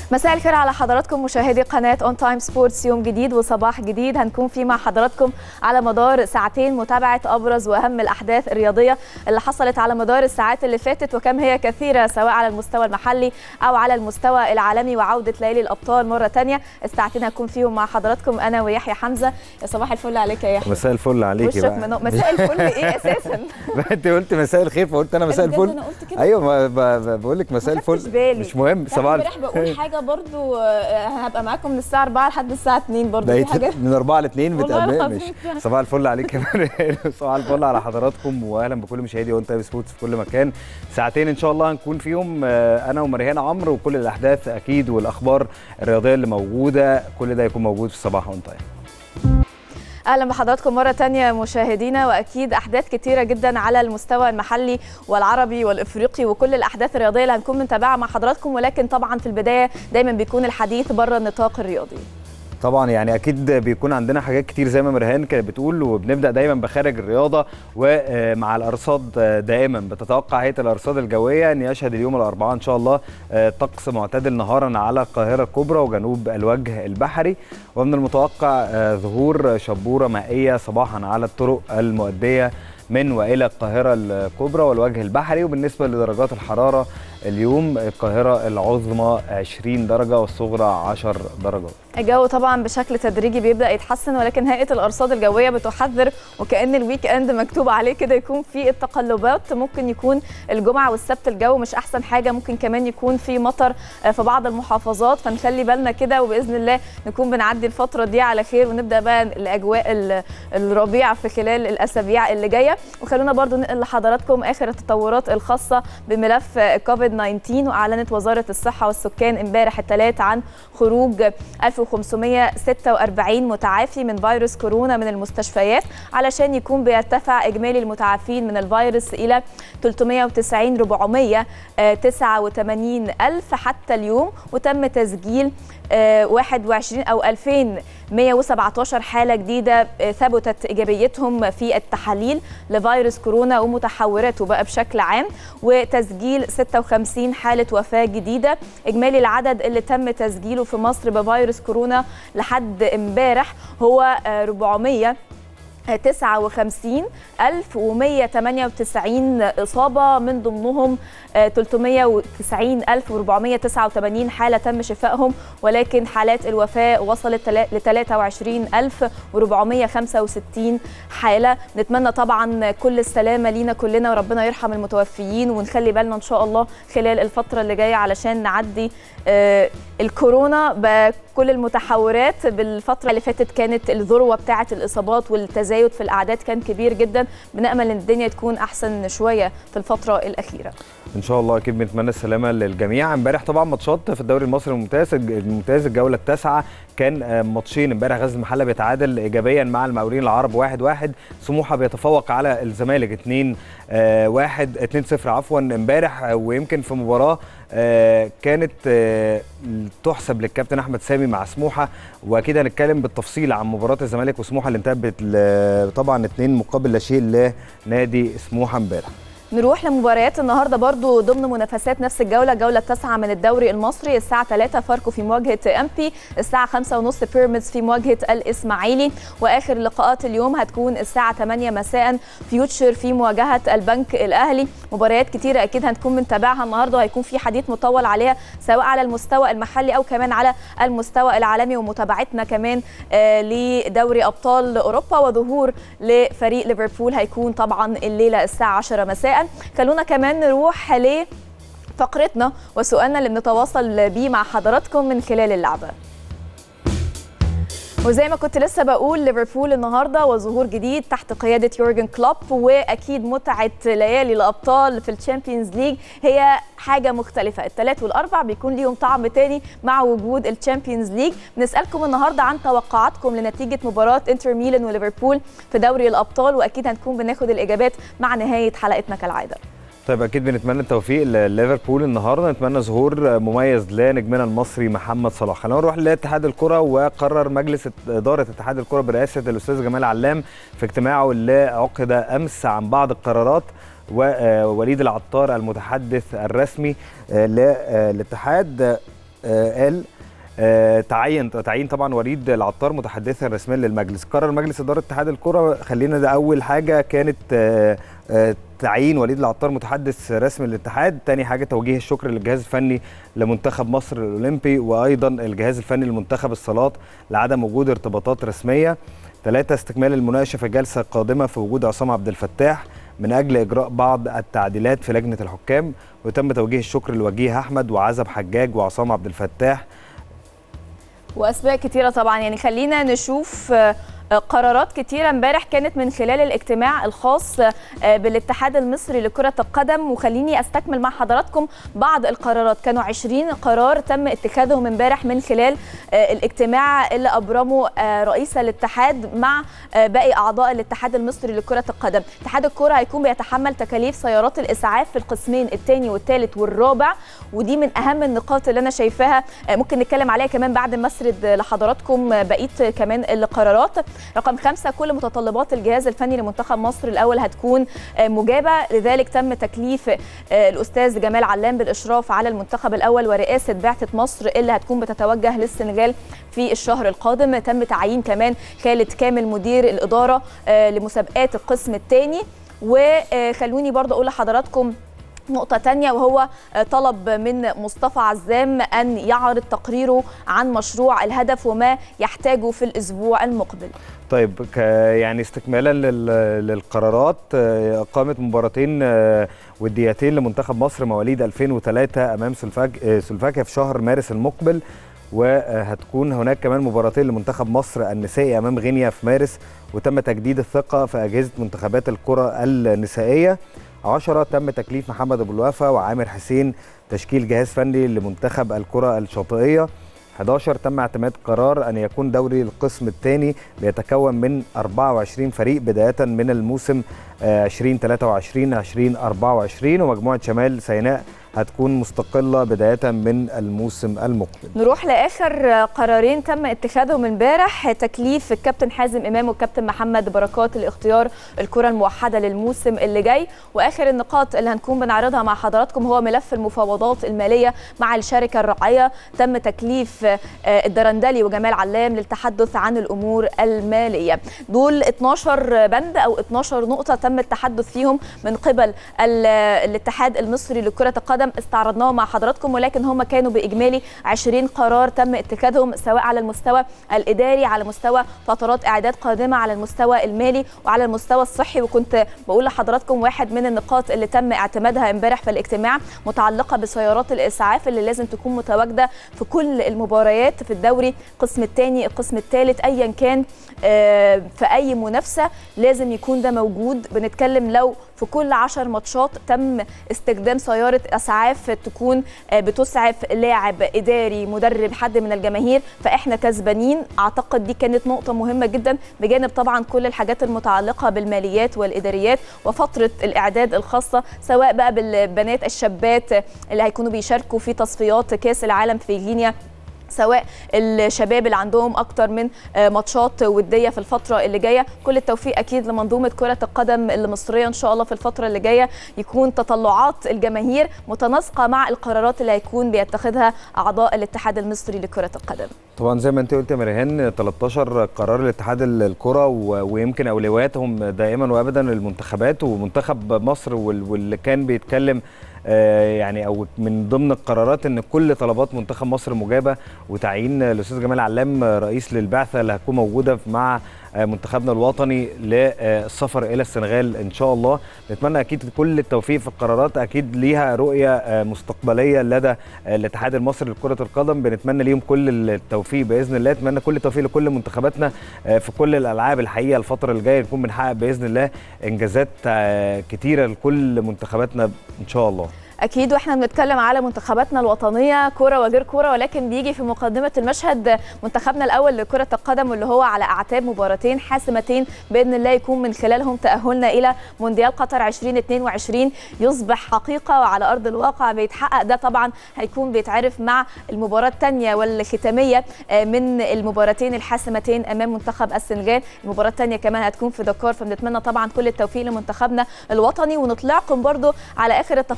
مساء الخير على حضراتكم مشاهدي قناة اون تايم سبورتس يوم جديد وصباح جديد هنكون فيه مع حضراتكم على مدار ساعتين متابعة أبرز وأهم الأحداث الرياضية اللي حصلت على مدار الساعات اللي فاتت وكم هي كثيرة سواء على المستوى المحلي أو على المستوى العالمي وعودة ليالي الأبطال مرة تانية الساعتين هكون فيهم مع حضراتكم أنا ويحيى حمزة يا صباح الفل عليك يا يحيى مساء الفل عليكي وشك بقى منو... مساء الفل إيه أساسا انت قلت مساء الخير فقلت انا مساء بجد الفل أنا قلت كده؟ ايوه ما ب- ب- بقول لك مساء ما خدتش الفل بالي. مش مهم لا، صباح امبارح بقول حاجة برضو آه، هبقى معاكم من الساعة 4 لحد الساعة 2 برضو دي بقيت حاجة من 4 ل 2 والله بتقابل العظيم. مش صباح الفل عليك يا مريم صباح الفل على حضراتكم واهلا بكل مشاهدي اون تايم سبورتس في كل مكان ساعتين ان شاء الله هنكون فيهم آه، انا ومريهان عمرو وكل الاحداث اكيد والاخبار الرياضيه اللي موجوده كل ده يكون موجود في صباح اون تايم اهلا بحضراتكم مره تانية مشاهدينا واكيد احداث كتيره جدا على المستوى المحلي والعربي والافريقي وكل الاحداث الرياضيه اللي هنكون بنتابعها مع حضراتكم ولكن طبعا في البدايه دايما بيكون الحديث بره النطاق الرياضي طبعا يعني اكيد بيكون عندنا حاجات كتير زي ما مرهان كانت بتقول وبنبدا دايما بخارج الرياضه ومع الارصاد دائما بتتوقع هيئه الارصاد الجويه ان يشهد اليوم الاربعاء ان شاء الله طقس معتدل نهارا على القاهره الكبرى وجنوب الوجه البحري ومن المتوقع ظهور شبوره مائيه صباحا على الطرق المؤديه من والى القاهره الكبرى والوجه البحري وبالنسبه لدرجات الحراره اليوم القاهره العظمى 20 درجه والصغرى 10 درجات الجو طبعا بشكل تدريجي بيبدا يتحسن ولكن هيئه الارصاد الجويه بتحذر وكان الويك اند مكتوب عليه كده يكون في التقلبات ممكن يكون الجمعه والسبت الجو مش احسن حاجه ممكن كمان يكون في مطر في بعض المحافظات فنخلي بالنا كده وباذن الله نكون بنعدي الفتره دي على خير ونبدا بقى الاجواء ال- الربيع في خلال الاسابيع اللي جايه وخلونا برضو ننقل لحضراتكم اخر التطورات الخاصه بملف كوفيد 19 واعلنت وزاره الصحه والسكان امبارح الثلاث عن خروج 1546 متعافي من فيروس كورونا من المستشفيات علشان يكون بيرتفع اجمالي المتعافين من الفيروس الى 390 489 الف حتى اليوم وتم تسجيل آه، 21 او 2117 حاله جديده آه، ثبتت ايجابيتهم في التحاليل لفيروس كورونا ومتحوراته بقى بشكل عام وتسجيل 56 حاله وفاه جديده اجمالي العدد اللي تم تسجيله في مصر بفيروس كورونا لحد امبارح هو آه، 400 59198 إصابة من ضمنهم آه، 399489 حالة تم شفائهم ولكن حالات الوفاة وصلت تلا- ل 23465 حالة نتمنى طبعا كل السلامة لينا كلنا وربنا يرحم المتوفيين ونخلي بالنا إن شاء الله خلال الفترة اللي جاية علشان نعدي آه، الكورونا بكل المتحورات بالفترة اللي فاتت كانت الذروة بتاعة الإصابات والتزايد في الأعداد كان كبير جدا بنأمل إن الدنيا تكون أحسن شوية في الفترة الأخيرة ان شاء الله اكيد بنتمنى السلامه للجميع امبارح طبعا ماتشات في الدوري المصري الممتاز الممتاز الجوله التاسعه كان آه، ماتشين امبارح غزل المحله بيتعادل ايجابيا مع المقاولين العرب 1-1 واحد واحد. سموحه بيتفوق على الزمالك 2 1 2 0 عفوا امبارح آه، ويمكن في مباراه آه، كانت آه، تحسب للكابتن احمد سامي مع سموحه واكيد هنتكلم بالتفصيل عن مباراه الزمالك وسموحه اللي انتهت بال- طبعا 2 مقابل لا شيء لنادي سموحه امبارح نروح لمباريات النهارده برضو ضمن منافسات نفس الجوله الجوله التاسعه من الدوري المصري الساعه 3 فاركو في مواجهه امبي الساعه 5 ونص بيراميدز في مواجهه الاسماعيلي واخر لقاءات اليوم هتكون الساعه 8 مساء فيوتشر في مواجهه البنك الاهلي مباريات كتيره اكيد هنكون بنتابعها النهارده وهيكون في حديث مطول عليها سواء على المستوى المحلي او كمان على المستوى العالمي ومتابعتنا كمان آه، لدوري ابطال اوروبا وظهور لفريق ليفربول هيكون طبعا الليله الساعه 10 مساء خلونا كمان نروح ل فقرتنا وسؤالنا اللي بنتواصل بيه مع حضراتكم من خلال اللعبه وزي ما كنت لسه بقول ليفربول النهارده وظهور جديد تحت قياده يورجن كلوب واكيد متعه ليالي الابطال في الشامبيونز ليج هي حاجه مختلفه الثلاث والاربع بيكون ليهم طعم تاني مع وجود الشامبيونز ليج بنسالكم النهارده عن توقعاتكم لنتيجه مباراه انتر ميلان وليفربول في دوري الابطال واكيد هنكون بناخد الاجابات مع نهايه حلقتنا كالعاده طيب اكيد بنتمنى التوفيق لليفربول النهارده نتمنى ظهور مميز لنجمنا المصري محمد صلاح خلينا نروح لاتحاد الكره وقرر مجلس اداره اتحاد الكره برئاسه الاستاذ جمال علام في اجتماعه اللي عقد امس عن بعض القرارات ووليد العطار المتحدث الرسمي للاتحاد آه قال آه تعين تعيين طبعا وليد العطار متحدثا رسميا للمجلس قرر مجلس اداره اتحاد الكره خلينا ده اول حاجه كانت آه آه تعيين وليد العطار متحدث رسمي للاتحاد تاني حاجه توجيه الشكر للجهاز الفني لمنتخب مصر الاولمبي وايضا الجهاز الفني لمنتخب الصالات لعدم وجود ارتباطات رسميه ثلاثة استكمال المناقشه في الجلسه القادمه في وجود عصام عبد الفتاح من اجل اجراء بعض التعديلات في لجنه الحكام وتم توجيه الشكر لوجيه احمد وعزب حجاج وعصام عبد الفتاح واسماء كتيره طبعا يعني خلينا نشوف قرارات كتيرة امبارح كانت من خلال الاجتماع الخاص بالاتحاد المصري لكرة القدم وخليني استكمل مع حضراتكم بعض القرارات كانوا 20 قرار تم اتخاذهم امبارح من خلال الاجتماع اللي ابرمه رئيس الاتحاد مع باقي اعضاء الاتحاد المصري لكرة القدم اتحاد الكرة هيكون بيتحمل تكاليف سيارات الاسعاف في القسمين الثاني والثالث والرابع ودي من اهم النقاط اللي انا شايفاها ممكن نتكلم عليها كمان بعد ما اسرد لحضراتكم بقيه كمان القرارات رقم خمسة كل متطلبات الجهاز الفني لمنتخب مصر الأول هتكون مجابة لذلك تم تكليف الأستاذ جمال علام بالإشراف على المنتخب الأول ورئاسة بعثة مصر اللي هتكون بتتوجه للسنغال في الشهر القادم تم تعيين كمان خالد كامل مدير الإدارة لمسابقات القسم الثاني وخلوني برضه أقول لحضراتكم نقطة تانية وهو طلب من مصطفى عزام أن يعرض تقريره عن مشروع الهدف وما يحتاجه في الأسبوع المقبل طيب يعني استكمالا للقرارات قامت مباراتين وديتين لمنتخب مصر مواليد 2003 امام سلوفاكيا في شهر مارس المقبل وهتكون هناك كمان مباراتين لمنتخب مصر النسائي امام غينيا في مارس وتم تجديد الثقه في اجهزه منتخبات الكره النسائيه 10 تم تكليف محمد ابو الوفا وعامر حسين تشكيل جهاز فني لمنتخب الكره الشاطئيه 11 تم اعتماد قرار ان يكون دوري القسم الثاني بيتكون من 24 فريق بدايه من الموسم 2023 2024 ومجموعه شمال سيناء هتكون مستقلة بداية من الموسم المقبل نروح لآخر قرارين تم اتخاذهم امبارح تكليف الكابتن حازم إمام والكابتن محمد بركات لاختيار الكرة الموحدة للموسم اللي جاي وآخر النقاط اللي هنكون بنعرضها مع حضراتكم هو ملف المفاوضات المالية مع الشركة الراعية تم تكليف الدرندلي وجمال علام للتحدث عن الأمور المالية دول 12 بند أو 12 نقطة تم التحدث فيهم من قبل الاتحاد المصري لكرة القدم استعرضناهم مع حضراتكم ولكن هم كانوا باجمالي 20 قرار تم اتخاذهم سواء على المستوى الاداري على مستوى فترات اعداد قادمه على المستوى المالي وعلى المستوى الصحي وكنت بقول لحضراتكم واحد من النقاط اللي تم اعتمادها امبارح في الاجتماع متعلقه بسيارات الاسعاف اللي لازم تكون متواجده في كل المباريات في الدوري القسم الثاني القسم الثالث ايا كان في اي منافسه لازم يكون ده موجود بنتكلم لو في كل 10 ماتشات تم استخدام سياره اسعاف تكون بتسعف لاعب اداري مدرب حد من الجماهير فاحنا كسبانين اعتقد دي كانت نقطه مهمه جدا بجانب طبعا كل الحاجات المتعلقه بالماليات والاداريات وفتره الاعداد الخاصه سواء بقى بالبنات الشابات اللي هيكونوا بيشاركوا في تصفيات كاس العالم في غينيا سواء الشباب اللي عندهم اكتر من ماتشات وديه في الفتره اللي جايه كل التوفيق اكيد لمنظومه كره القدم المصريه ان شاء الله في الفتره اللي جايه يكون تطلعات الجماهير متناسقه مع القرارات اللي هيكون بيتخذها اعضاء الاتحاد المصري لكره القدم طبعا زي ما انت قلت يا مريهان 13 قرار الاتحاد الكره ويمكن اولوياتهم دائما وابدا المنتخبات ومنتخب مصر واللي كان بيتكلم يعني او من ضمن القرارات ان كل طلبات منتخب مصر مجابه وتعيين الاستاذ جمال علام رئيس للبعثه اللي هتكون موجوده مع منتخبنا الوطني للسفر الى السنغال ان شاء الله نتمنى اكيد كل التوفيق في القرارات اكيد ليها رؤيه مستقبليه لدى الاتحاد المصري لكره القدم بنتمنى ليهم كل التوفيق باذن الله نتمنى كل التوفيق لكل منتخباتنا في كل الالعاب الحقيقه الفتره الجايه نكون بنحقق باذن الله انجازات كتيره لكل منتخباتنا ان شاء الله اكيد واحنا بنتكلم على منتخباتنا الوطنيه كوره وغير كوره ولكن بيجي في مقدمه المشهد منتخبنا الاول لكره القدم واللي هو على اعتاب مباراتين حاسمتين باذن الله يكون من خلالهم تاهلنا الى مونديال قطر 2022 يصبح حقيقه وعلى ارض الواقع بيتحقق ده طبعا هيكون بيتعرف مع المباراه الثانيه والختاميه من المباراتين الحاسمتين امام منتخب السنغال المباراه الثانيه كمان هتكون في دكار فبنتمنى طبعا كل التوفيق لمنتخبنا الوطني ونطلعكم برضو على اخر التفاصيل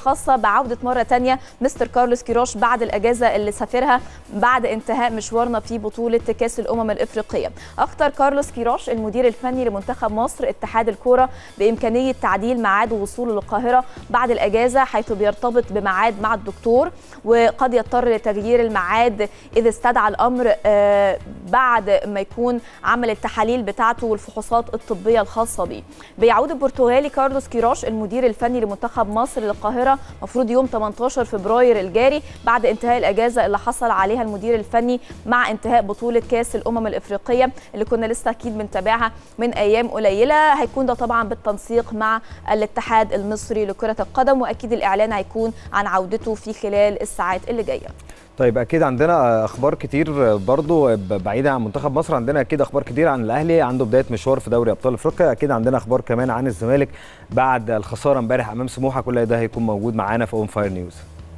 خاصه بعوده مره تانية مستر كارلوس كيروش بعد الاجازه اللي سافرها بعد انتهاء مشوارنا في بطوله كاس الامم الافريقيه اختار كارلوس كيروش المدير الفني لمنتخب مصر اتحاد الكوره بامكانيه تعديل ميعاد وصوله للقاهره بعد الاجازه حيث بيرتبط بميعاد مع الدكتور وقد يضطر لتغيير الميعاد اذا استدعى الامر بعد ما يكون عمل التحاليل بتاعته والفحوصات الطبيه الخاصه بيه بيعود البرتغالي كارلوس كيروش المدير الفني لمنتخب مصر للقاهره مفروض يوم 18 فبراير الجاري بعد انتهاء الاجازه اللي حصل عليها المدير الفني مع انتهاء بطوله كاس الامم الافريقيه اللي كنا لسه اكيد بنتابعها من ايام قليله هيكون ده طبعا بالتنسيق مع الاتحاد المصري لكره القدم واكيد الاعلان هيكون عن عودته في خلال الساعات اللي جايه طيب اكيد عندنا اخبار كتير برضو بعيدا عن منتخب مصر عندنا اكيد اخبار كتير عن الاهلي عنده بدايه مشوار في دوري ابطال افريقيا اكيد عندنا اخبار كمان عن الزمالك بعد الخساره امبارح امام سموحه كل ده هيكون موجود معانا في اون فاير نيوز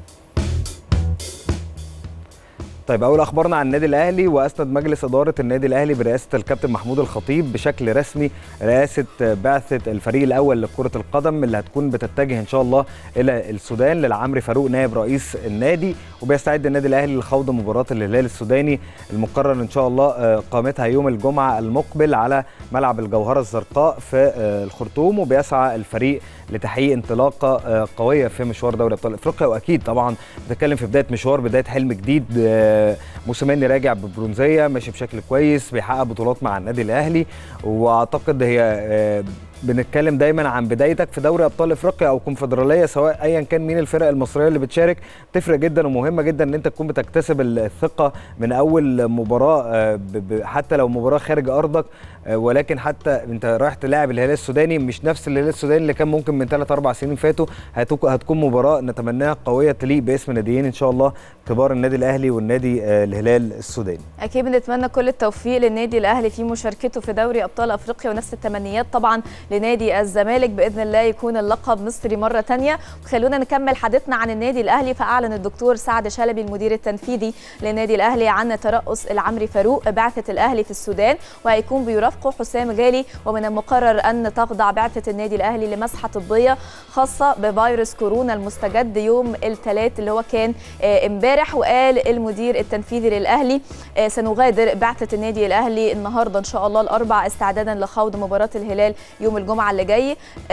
طيب اول اخبارنا عن النادي الاهلي واسند مجلس اداره النادي الاهلي برئاسه الكابتن محمود الخطيب بشكل رسمي رئاسه بعثه الفريق الاول لكره القدم اللي هتكون بتتجه ان شاء الله الى السودان للعمري فاروق نائب رئيس النادي وبيستعد النادي الاهلي لخوض مباراه الهلال السوداني المقرر ان شاء الله قامتها يوم الجمعه المقبل على ملعب الجوهره الزرقاء في الخرطوم وبيسعى الفريق لتحقيق انطلاقه قويه في مشوار دوري ابطال افريقيا واكيد طبعا بنتكلم في بدايه مشوار بدايه حلم جديد موسيماني راجع ببرونزيه ماشي بشكل كويس بيحقق بطولات مع النادي الاهلي واعتقد هي بنتكلم دايما عن بدايتك في دوري ابطال افريقيا او كونفدراليه سواء ايا كان مين الفرق المصريه اللي بتشارك تفرق جدا ومهمه جدا ان انت تكون بتكتسب الثقه من اول مباراه حتى لو مباراه خارج ارضك ولكن حتى انت رايح تلاعب الهلال السوداني مش نفس الهلال السوداني اللي كان ممكن من 3 4 سنين فاتوا هتكون مباراه نتمناها قويه تليق باسم ناديين ان شاء الله كبار النادي الاهلي والنادي الهلال السوداني اكيد بنتمنى كل التوفيق للنادي الاهلي في مشاركته في دوري ابطال افريقيا ونفس التمنيات طبعا لنادي الزمالك باذن الله يكون اللقب مصري مره ثانيه وخلونا نكمل حديثنا عن النادي الاهلي فاعلن الدكتور سعد شلبي المدير التنفيذي للنادي الاهلي عن ترأس العمري فاروق بعثه الاهلي في السودان وهيكون بيرافقه حسام غالي ومن المقرر ان تخضع بعثه النادي الاهلي لمسحه طبيه خاصه بفيروس كورونا المستجد يوم الثلاث اللي هو كان امبارح وقال المدير التنفيذي للاهلي سنغادر بعثه النادي الاهلي النهارده ان شاء الله الاربع استعدادا لخوض مباراه الهلال يوم الجمعه اللي جاي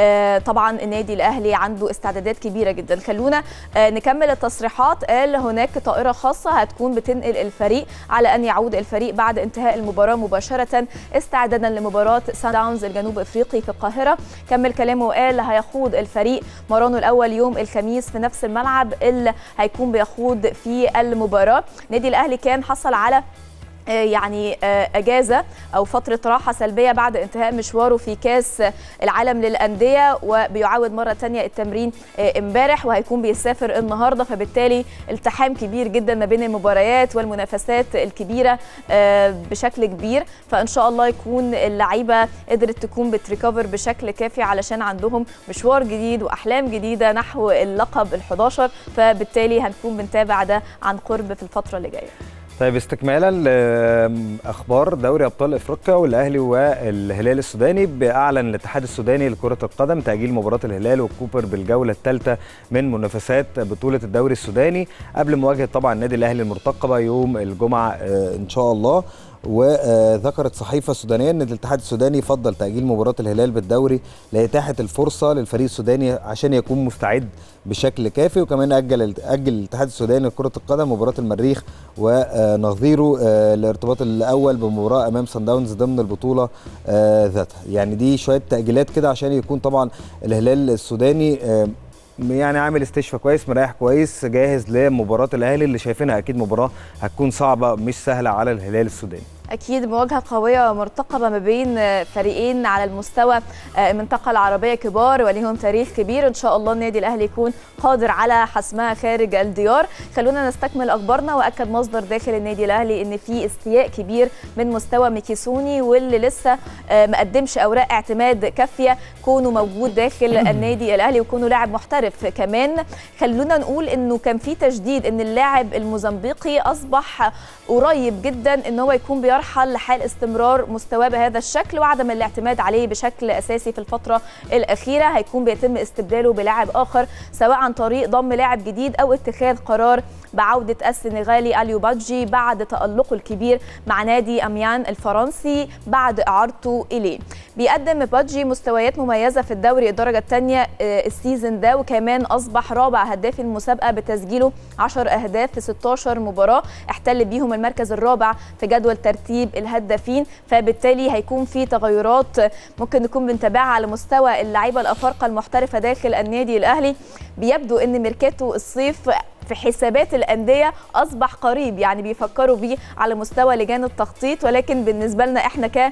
طبعا النادي الاهلي عنده استعدادات كبيره جدا خلونا نكمل التصريحات قال هناك طائره خاصه هتكون بتنقل الفريق على ان يعود الفريق بعد انتهاء المباراه مباشره استعدادا لمباراه سان داونز الجنوب افريقي في القاهره كمل كلامه وقال هيخوض الفريق مرانه الاول يوم الخميس في نفس الملعب اللي هيكون بيخوض فيه المباراه النادي الاهلي كان حصل على يعني اجازه او فتره راحه سلبيه بعد انتهاء مشواره في كاس العالم للانديه وبيعاود مره ثانيه التمرين امبارح وهيكون بيسافر النهارده فبالتالي التحام كبير جدا ما بين المباريات والمنافسات الكبيره بشكل كبير فان شاء الله يكون اللعيبه قدرت تكون بتريكفر بشكل كافي علشان عندهم مشوار جديد واحلام جديده نحو اللقب ال11 فبالتالي هنكون بنتابع ده عن قرب في الفتره اللي جايه طيب استكمالا لاخبار دوري ابطال افريقيا والاهلي والهلال السوداني باعلن الاتحاد السوداني لكره القدم تاجيل مباراه الهلال والكوبر بالجوله الثالثه من منافسات بطوله الدوري السوداني قبل مواجهه طبعا النادي الاهلي المرتقبه يوم الجمعه ان شاء الله وذكرت صحيفه سودانيه ان الاتحاد السوداني فضل تاجيل مباراه الهلال بالدوري لاتاحه الفرصه للفريق السوداني عشان يكون مستعد بشكل كافي وكمان اجل اجل الاتحاد السوداني لكره القدم مباراه المريخ ونظيره الارتباط الاول بمباراه امام سان داونز ضمن البطوله ذاتها يعني دي شويه تاجيلات كده عشان يكون طبعا الهلال السوداني يعني عامل استشفاء كويس مريح كويس جاهز لمباراه الاهلي اللي شايفينها اكيد مباراه هتكون صعبه مش سهله على الهلال السوداني اكيد مواجهه قويه ومرتقبه ما بين فريقين على المستوى المنطقه العربيه كبار وليهم تاريخ كبير ان شاء الله النادي الاهلي يكون قادر على حسمها خارج الديار خلونا نستكمل اخبارنا واكد مصدر داخل النادي الاهلي ان في استياء كبير من مستوى ميكيسوني واللي لسه ما قدمش اوراق اعتماد كافيه كونه موجود داخل النادي الاهلي وكونه لاعب محترف كمان خلونا نقول انه كان في تجديد ان اللاعب الموزمبيقي اصبح قريب جدا ان هو يكون بيرى يرحل لحال استمرار مستواه بهذا الشكل وعدم الاعتماد عليه بشكل اساسي في الفتره الاخيره هيكون بيتم استبداله بلاعب اخر سواء عن طريق ضم لاعب جديد او اتخاذ قرار بعوده السنغالي اليو بادجي بعد تالقه الكبير مع نادي اميان الفرنسي بعد اعارته اليه بيقدم بادجي مستويات مميزه في الدوري الدرجه الثانيه السيزون ده وكمان اصبح رابع هداف المسابقه بتسجيله 10 اهداف في 16 مباراه احتل بيهم المركز الرابع في جدول ترتيب الهدافين فبالتالي هيكون في تغيرات ممكن نكون بنتابعها على مستوى اللعيبه الافارقه المحترفه داخل النادي الاهلي بيبدو ان ميركاتو الصيف في حسابات الانديه اصبح قريب يعني بيفكروا بيه على مستوى لجان التخطيط ولكن بالنسبه لنا احنا ك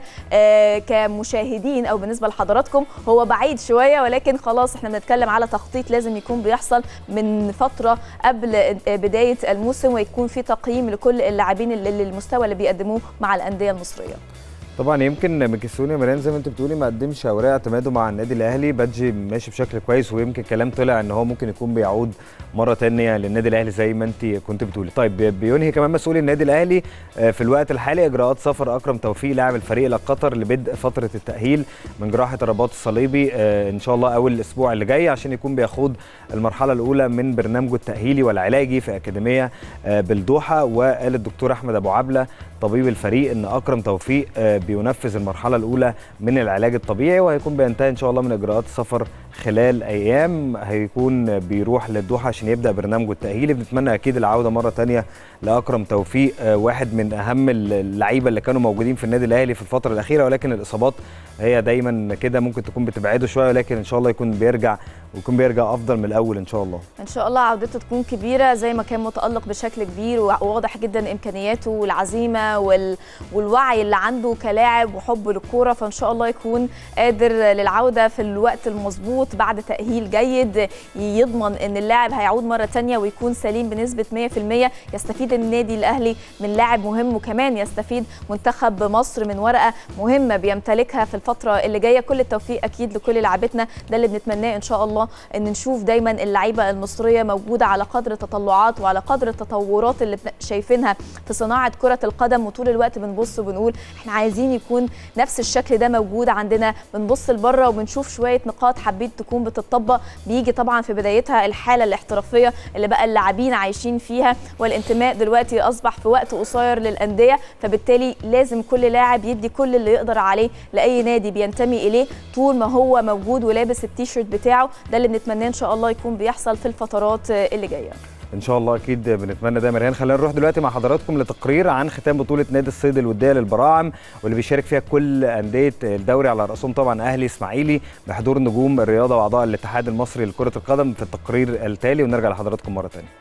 كمشاهدين او بالنسبه لحضراتكم هو بعيد شويه ولكن خلاص احنا بنتكلم على تخطيط لازم يكون بيحصل من فتره قبل بدايه الموسم ويكون في تقييم لكل اللاعبين اللي المستوى اللي بيقدموه مع الانديه المصريه طبعا يمكن ميكيسوني مران زي ما انت بتقولي ما قدمش اوراق اعتماده مع النادي الاهلي بادجي ماشي بشكل كويس ويمكن كلام طلع ان هو ممكن يكون بيعود مره ثانيه للنادي الاهلي زي ما انت كنت بتقولي طيب بينهي كمان مسؤول النادي الاهلي في الوقت الحالي اجراءات سفر اكرم توفيق لاعب الفريق الى قطر لبدء فتره التاهيل من جراحه الرباط الصليبي ان شاء الله اول الاسبوع اللي جاي عشان يكون بيخوض المرحله الاولى من برنامجه التاهيلي والعلاجي في اكاديميه بالدوحه وقال الدكتور احمد ابو عبله طبيب الفريق ان اكرم توفيق بينفذ المرحله الاولى من العلاج الطبيعي وهيكون بينتهي ان شاء الله من اجراءات السفر خلال ايام هيكون بيروح للدوحه عشان يبدا برنامجه التاهيلي بنتمنى اكيد العوده مره ثانيه لاكرم توفيق واحد من اهم اللعيبه اللي كانوا موجودين في النادي الاهلي في الفتره الاخيره ولكن الاصابات هي دايما كده ممكن تكون بتبعده شويه ولكن ان شاء الله يكون بيرجع ويكون بيرجع افضل من الاول ان شاء الله ان شاء الله عودته تكون كبيره زي ما كان متالق بشكل كبير وواضح جدا امكانياته والعزيمه وال... والوعي اللي عنده كلاعب وحبه للكوره فان شاء الله يكون قادر للعوده في الوقت المظبوط بعد تاهيل جيد يضمن ان اللاعب هيعود مره ثانيه ويكون سليم بنسبه 100% يستفيد النادي الاهلي من لاعب مهم وكمان يستفيد منتخب مصر من ورقه مهمه بيمتلكها في الفتره اللي جايه كل التوفيق اكيد لكل لاعبتنا ده اللي بنتمناه ان شاء الله ان نشوف دايما اللعيبه المصريه موجوده على قدر التطلعات وعلى قدر التطورات اللي شايفينها في صناعه كره القدم وطول الوقت بنبص وبنقول احنا عايزين يكون نفس الشكل ده موجود عندنا بنبص لبره وبنشوف شويه نقاط حابين تكون بتطبق بيجي طبعا في بدايتها الحاله الاحترافيه اللي بقى اللاعبين عايشين فيها والانتماء دلوقتي اصبح في وقت قصير للانديه فبالتالي لازم كل لاعب يدي كل اللي يقدر عليه لاي نادي بينتمي اليه طول ما هو موجود ولابس التيشيرت بتاعه ده اللي بنتمناه ان شاء الله يكون بيحصل في الفترات اللي جايه ان شاء الله اكيد بنتمنى ده مرهان خلينا نروح دلوقتي مع حضراتكم لتقرير عن ختام بطوله نادي الصيد الوديه للبراعم واللي بيشارك فيها كل انديه الدوري على راسهم طبعا اهلي اسماعيلي بحضور نجوم الرياضه واعضاء الاتحاد المصري لكره القدم في التقرير التالي ونرجع لحضراتكم مره ثانيه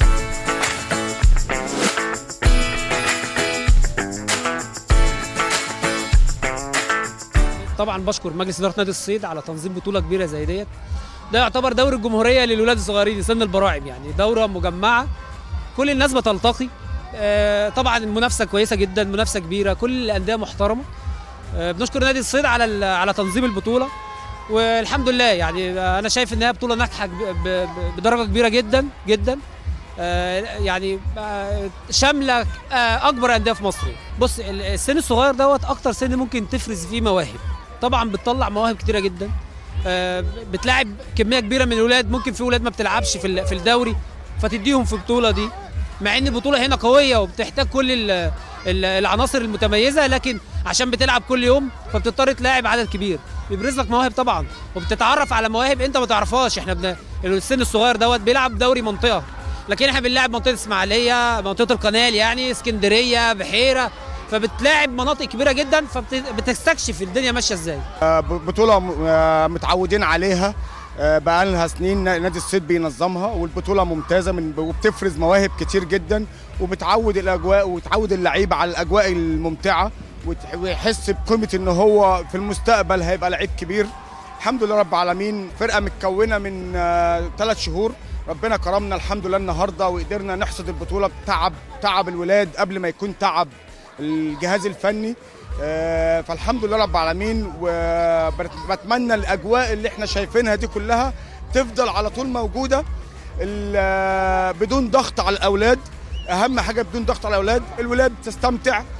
طبعا بشكر مجلس اداره نادي الصيد على تنظيم بطوله كبيره زي ديت ده يعتبر دوري الجمهوريه للولاد الصغيرين سن البراعم يعني دوره مجمعه كل الناس بتلتقي آه طبعا المنافسه كويسه جدا منافسه كبيره كل الانديه محترمه آه بنشكر نادي الصيد على على تنظيم البطوله والحمد لله يعني انا شايف ان هي بطوله ناجحه بدرجه كبيره جدا جدا آه يعني شامله اكبر انديه في مصر بص السن الصغير دوت اكتر سن ممكن تفرز فيه مواهب طبعا بتطلع مواهب كتيره جدا بتلاعب كميه كبيره من الولاد ممكن في ولاد ما بتلعبش في في الدوري فتديهم في البطوله دي مع ان البطوله هنا قويه وبتحتاج كل العناصر المتميزه لكن عشان بتلعب كل يوم فبتضطر تلاعب عدد كبير بيبرز لك مواهب طبعا وبتتعرف على مواهب انت ما تعرفهاش احنا بن... السن الصغير دوت بيلعب دوري منطقه لكن احنا بنلعب منطقه اسماعيليه منطقه القنال يعني اسكندريه بحيره فبتلاعب مناطق كبيره جدا فبتستكشف الدنيا ماشيه ازاي بطوله متعودين عليها بقى لها سنين نادي الصيد بينظمها والبطوله ممتازه من وبتفرز مواهب كتير جدا وبتعود الاجواء وتعود اللعيبه على الاجواء الممتعه ويحس بقيمه ان هو في المستقبل هيبقى لعيب كبير الحمد لله رب العالمين فرقه متكونه من ثلاث شهور ربنا كرمنا الحمد لله النهارده وقدرنا نحصد البطوله بتعب تعب الولاد قبل ما يكون تعب الجهاز الفني آه فالحمد لله رب العالمين وبتمنى الاجواء اللي احنا شايفينها دي كلها تفضل على طول موجوده بدون ضغط على الاولاد اهم حاجه بدون ضغط على الاولاد الولاد تستمتع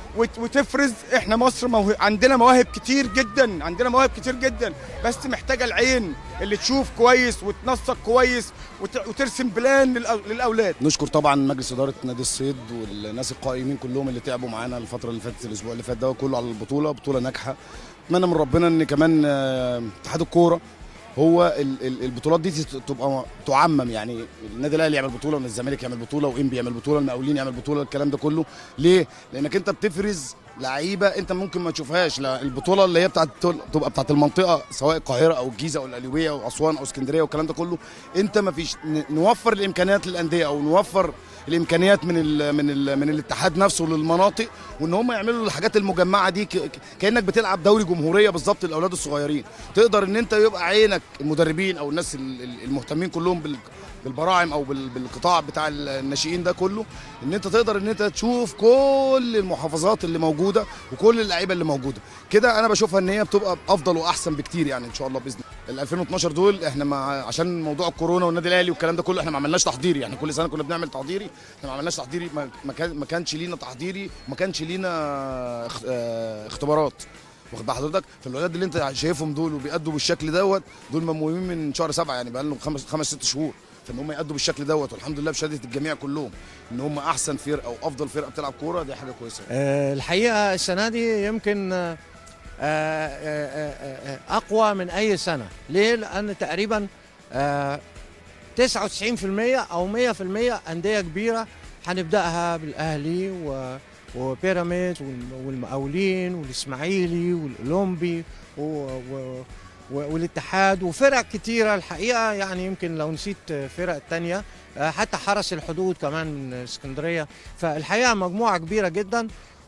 وت- وتفرز احنا مصر موه... عندنا مواهب كتير جدا عندنا مواهب كتير جدا بس محتاجه العين اللي تشوف كويس وتنسق كويس وت... وترسم بلان للأو... للاولاد نشكر طبعا مجلس اداره نادي الصيد والناس القائمين كلهم اللي تعبوا معانا الفتره اللي فاتت الاسبوع اللي فات ده كله على البطوله بطوله ناجحه اتمنى من ربنا ان كمان آه، اتحاد الكوره هو ال- ال- البطولات دي تت- تبقى تعمم يعني النادي الاهلي يعمل بطوله الزمالك يعمل بطوله وانبي يعمل بطوله المقاولين يعمل بطوله الكلام ده كله ليه؟ لانك انت بتفرز لعيبه انت ممكن ما تشوفهاش لا البطوله اللي هي بتاعت تبقى بتاعت المنطقه سواء القاهره او الجيزه او القليوبيه او اسوان او اسكندريه والكلام ده كله انت ما فيش ن- نوفر الامكانيات للانديه او نوفر الامكانيات من ال من ال من الاتحاد نفسه للمناطق وان هم يعملوا الحاجات المجمعه دي ك- ك- كانك بتلعب دوري جمهوريه بالظبط الاولاد الصغيرين تقدر ان انت يبقى عينك المدربين او الناس ال- ال- المهتمين كلهم بال بالبراعم او بال- بالقطاع بتاع الناشئين ده كله ان انت تقدر ان انت تشوف كل المحافظات اللي موجوده وكل اللعيبه اللي موجوده كده انا بشوفها ان هي بتبقى افضل واحسن بكتير يعني ان شاء الله باذن الله ال 2012 دول احنا مع عشان موضوع الكورونا والنادي الاهلي والكلام ده كله احنا ما عملناش تحضيري يعني كل سنه كنا بنعمل تحضيري احنا ما عملناش تحضيري ما- ما كان- ما كانش لينا تحضيري وما كانش لينا اخ- اه، اختبارات واخد بال حضرتك فالولاد اللي انت شايفهم دول وبيأدوا بالشكل دوت دول ممومين من شهر سبعه يعني بقى لهم خمس خمس ست شهور فان هم يأدوا بالشكل دوت والحمد لله بشهاده الجميع كلهم ان هم احسن فرقه او افضل فرقه بتلعب كوره دي حاجه كويسه آه، الحقيقه السنه دي يمكن آه، آه، آه، آه، اقوى من اي سنه ليه لان تقريبا آه، 99% او 100% انديه كبيره هنبداها بالاهلي و وبيراميدز والم- والمقاولين والاسماعيلي والاولمبي و... و... و- والاتحاد وفرق كتيره الحقيقه يعني يمكن لو نسيت فرق تانية آه، حتى حرس الحدود كمان من اسكندريه فالحقيقه مجموعه كبيره جدا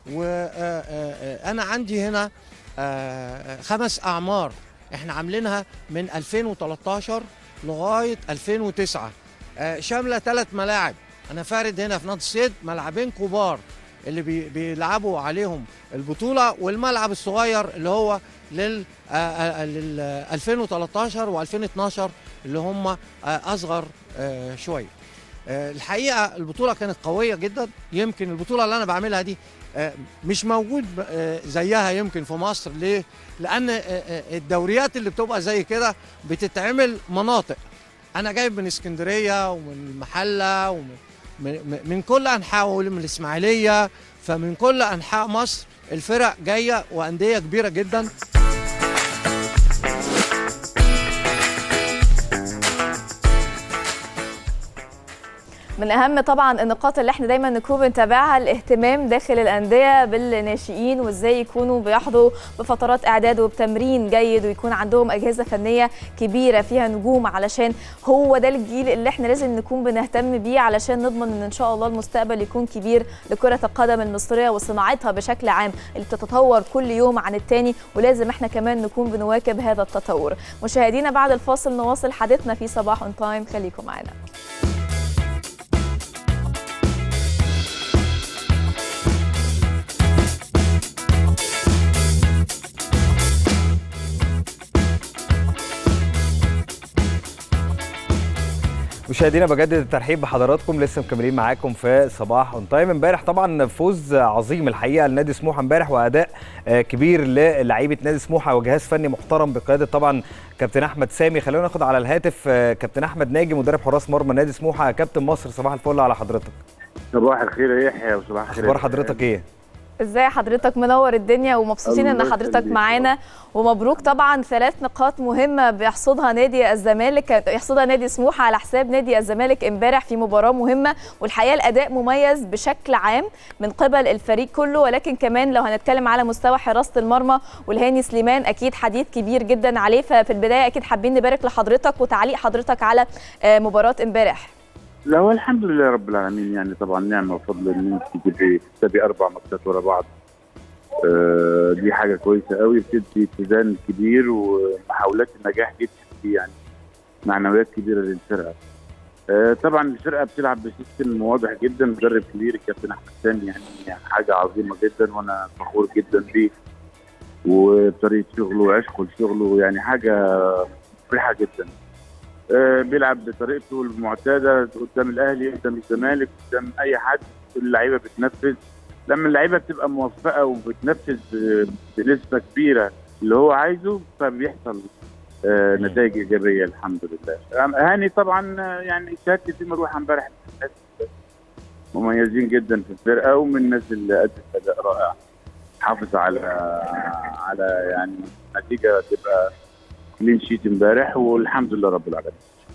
وانا عندي هنا آه، خمس اعمار احنا عاملينها من 2013 لغايه 2009 آه، شامله ثلاث ملاعب انا فارد هنا في نادي الصيد ملعبين كبار اللي بي- بيلعبوا عليهم البطوله والملعب الصغير اللي هو لل آه، آه، لل 2013 و2012 اللي هم آه، اصغر آه، شويه آه، الحقيقه البطوله كانت قويه جدا يمكن البطوله اللي انا بعملها دي آه، مش موجود آه، زيها يمكن في مصر ليه لان آه، آه، الدوريات اللي بتبقى زي كده بتتعمل مناطق انا جايب من اسكندريه ومن المحله ومن من, من كل انحاء ومن الاسماعيليه فمن كل انحاء مصر الفرق جايه وانديه كبيره جدا من اهم طبعا النقاط اللي احنا دايما نكون بنتابعها الاهتمام داخل الانديه بالناشئين وازاي يكونوا بيحظوا بفترات اعداد وبتمرين جيد ويكون عندهم اجهزه فنيه كبيره فيها نجوم علشان هو ده الجيل اللي احنا لازم نكون بنهتم بيه علشان نضمن ان ان شاء الله المستقبل يكون كبير لكره القدم المصريه وصناعتها بشكل عام اللي بتتطور كل يوم عن التاني ولازم احنا كمان نكون بنواكب هذا التطور مشاهدينا بعد الفاصل نواصل حديثنا في صباح اون تايم خليكم معنا مشاهدينا بجدد الترحيب بحضراتكم لسه مكملين معاكم في صباح اون تايم امبارح طبعا فوز عظيم الحقيقه لنادي سموحه امبارح واداء آه، كبير للاعيبه نادي سموحه وجهاز فني محترم بقياده طبعا كابتن احمد سامي خلونا ناخد على الهاتف آه، كابتن احمد ناجي مدرب حراس مرمى نادي سموحه كابتن مصر صباح الفل على حضرتك صباح الخير يا يحيى وصباح الخير اخبار يا حضرتك ايه ازاي حضرتك منور الدنيا ومبسوطين ان الله حضرتك يخليك. معانا ومبروك طبعا ثلاث نقاط مهمه بيحصدها نادي الزمالك يحصدها نادي سموحه على حساب نادي الزمالك امبارح في مباراه مهمه والحقيقه الاداء مميز بشكل عام من قبل الفريق كله ولكن كمان لو هنتكلم على مستوى حراسه المرمى والهاني سليمان اكيد حديث كبير جدا عليه ففي البدايه اكيد حابين نبارك لحضرتك وتعليق حضرتك على آه، مباراه امبارح لا هو الحمد لله رب العالمين يعني طبعا نعمه وفضل ان انت تجيبي تكسبي اربع ماتشات ورا بعض آه دي حاجه كويسه قوي بتدي اتزان كبير ومحاولات النجاح جدا في يعني معنويات كبيره للفرقه آه طبعا الفرقه بتلعب بسيستم واضح جدا مدرب كبير الكابتن احمد سامي يعني حاجه عظيمه جدا وانا فخور جدا بيه وبطريقه شغله وعشقه لشغله يعني حاجه مفرحه جدا آه، بيلعب بطريقته المعتاده قدام الاهلي قدام الزمالك قدام اي حد اللعيبه بتنفذ لما اللعيبه بتبقى موفقه وبتنفذ آه، بنسبه كبيره اللي هو عايزه فبيحصل آه، نتائج ايجابيه الحمد لله هاني طبعا آه، يعني شهادتي في مروحه امبارح من الناس مميزين جدا في الفرقه ومن الناس اللي ادت اداء رائع حافظ على على يعني نتيجه تبقى كلين شيت امبارح والحمد لله رب العالمين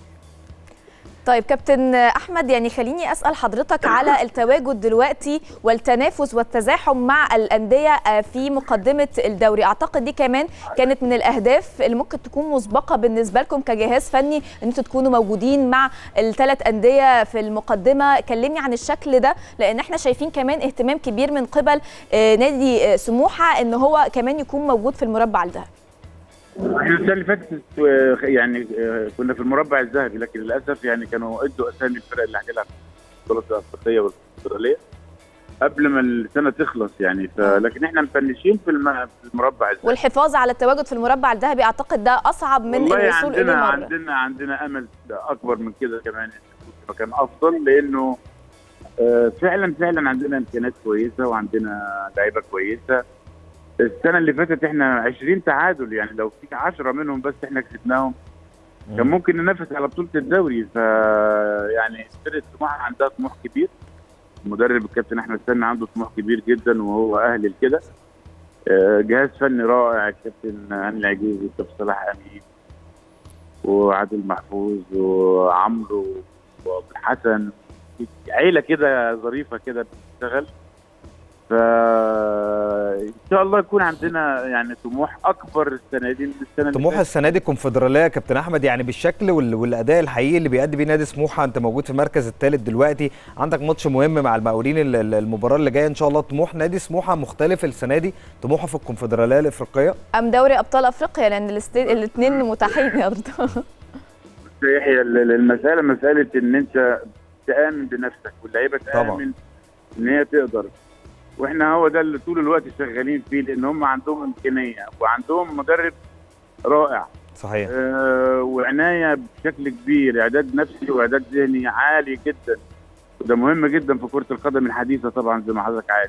طيب كابتن احمد يعني خليني اسال حضرتك على التواجد دلوقتي والتنافس والتزاحم مع الانديه آه، في مقدمه الدوري اعتقد دي كمان كانت من الاهداف اللي ممكن تكون مسبقه بالنسبه لكم كجهاز فني ان انتوا تكونوا موجودين مع الثلاث انديه في المقدمه كلمني عن الشكل ده لان احنا شايفين كمان اهتمام كبير من قبل آه، نادي آه، سموحه ان هو كمان يكون موجود في المربع الذهبي احنا السنه اللي فاتت آه، يعني آه، كنا في المربع الذهبي لكن للاسف يعني كانوا ادوا اسامي الفرق اللي هتلعب في البطولات الافريقيه والاستراليه قبل ما السنه تخلص يعني ف... لكن احنا مفنشين في الم... في المربع الذهبي والحفاظ على التواجد في المربع الذهبي اعتقد ده اصعب من والله الوصول اليه عندنا مره عندنا عندنا امل اكبر من كده كمان إن نكون في مكان افضل لانه آه، فعلا فعلا عندنا امكانيات كويسه وعندنا لعيبه كويسه السنه اللي فاتت احنا 20 تعادل يعني لو في 10 منهم بس احنا كسبناهم كان ممكن ننافس على بطوله الدوري ف يعني فرقه سموحه عندها طموح كبير المدرب الكابتن احمد سامي عنده طموح كبير جدا وهو اهل لكده آه، جهاز فني رائع الكابتن هاني العجيزي والكابتن صلاح امين وعادل محفوظ وعمرو وابو الحسن عيله كده ظريفه كده بتشتغل ف ان شاء الله يكون عندنا يعني طموح اكبر السنه دي من السنه اللي طموح فاتت. السنه دي الكونفدراليه يا كابتن احمد يعني بالشكل وال- والاداء الحقيقي اللي بيأدي بيه نادي سموحه انت موجود في المركز الثالث دلوقتي عندك ماتش مهم مع المقاولين ال- ال- المباراه اللي جايه ان شاء الله طموح نادي سموحه مختلف السنه دي طموحه في الكونفدراليه الافريقيه ام دوري ابطال افريقيا لان الاثنين متاحين يا رضا يحيى ال- المساله مساله ان انت تامن بنفسك واللعيبه طبعاً. تامن ان هي تقدر واحنا هو ده اللي طول الوقت شغالين فيه لان هم عندهم امكانيه وعندهم مدرب رائع صحيح آه وعنايه بشكل كبير اعداد نفسي واعداد ذهني عالي جدا وده مهم جدا في كره القدم الحديثه طبعا زي ما حضرتك عارف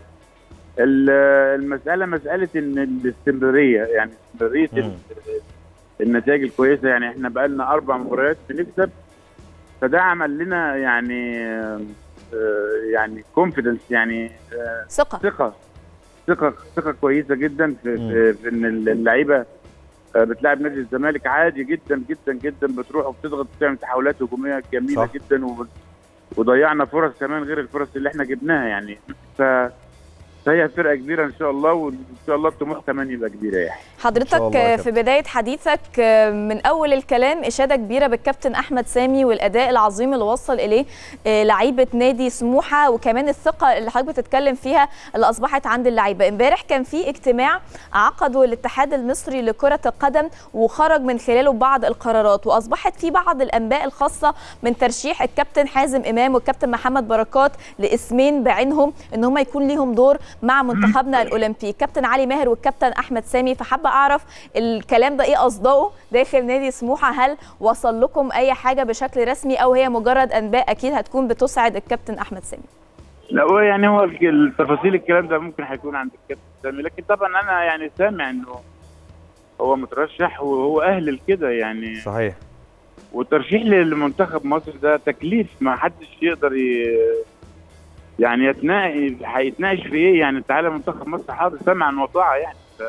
ال- المساله مساله ان الاستمراريه يعني استمراريه مم. ال- النتائج الكويسه يعني احنا بقالنا اربع مباريات بنكسب فده عمل لنا يعني آه، يعني كونفيدنس يعني آه، ثقه ثقه ثقه ثقه كويسه جدا في, مم. في, في ان اللعيبه آه، بتلعب نادي الزمالك عادي جدا جدا جدا بتروح وبتضغط وبتعمل تحولات هجوميه جميله صح. جدا و- وضيعنا فرص كمان غير الفرص اللي احنا جبناها يعني ف فهي فرقه كبيره ان شاء الله وان شاء الله الطموح كمان يبقى كبير يعني شاء الله حضرتك يا في بدايه حديثك من اول الكلام اشاده كبيره بالكابتن احمد سامي والاداء العظيم اللي وصل اليه آه، لعيبه نادي سموحه وكمان الثقه اللي حضرتك بتتكلم فيها اللي اصبحت عند اللعيبه امبارح كان في اجتماع عقده الاتحاد المصري لكره القدم وخرج من خلاله بعض القرارات واصبحت في بعض الانباء الخاصه من ترشيح الكابتن حازم امام والكابتن محمد بركات لاسمين بعينهم ان هم يكون ليهم دور مع منتخبنا الاولمبي كابتن علي ماهر والكابتن احمد سامي فحابه اعرف الكلام ده ايه قصده داخل نادي سموحه هل وصل لكم اي حاجه بشكل رسمي او هي مجرد انباء اكيد هتكون بتسعد الكابتن احمد سامي لا هو يعني هو الك- التفاصيل الكلام ده ممكن هيكون عند الكابتن سامي لكن طبعا انا يعني سامع انه هو مترشح وهو اهل لكده يعني صحيح والترشيح لمنتخب مصر ده تكليف ما حدش يقدر ي... يعني يتناقش هيتناقش في ايه يعني تعالى منتخب مصر حاضر سمعا وطاعه يعني ف...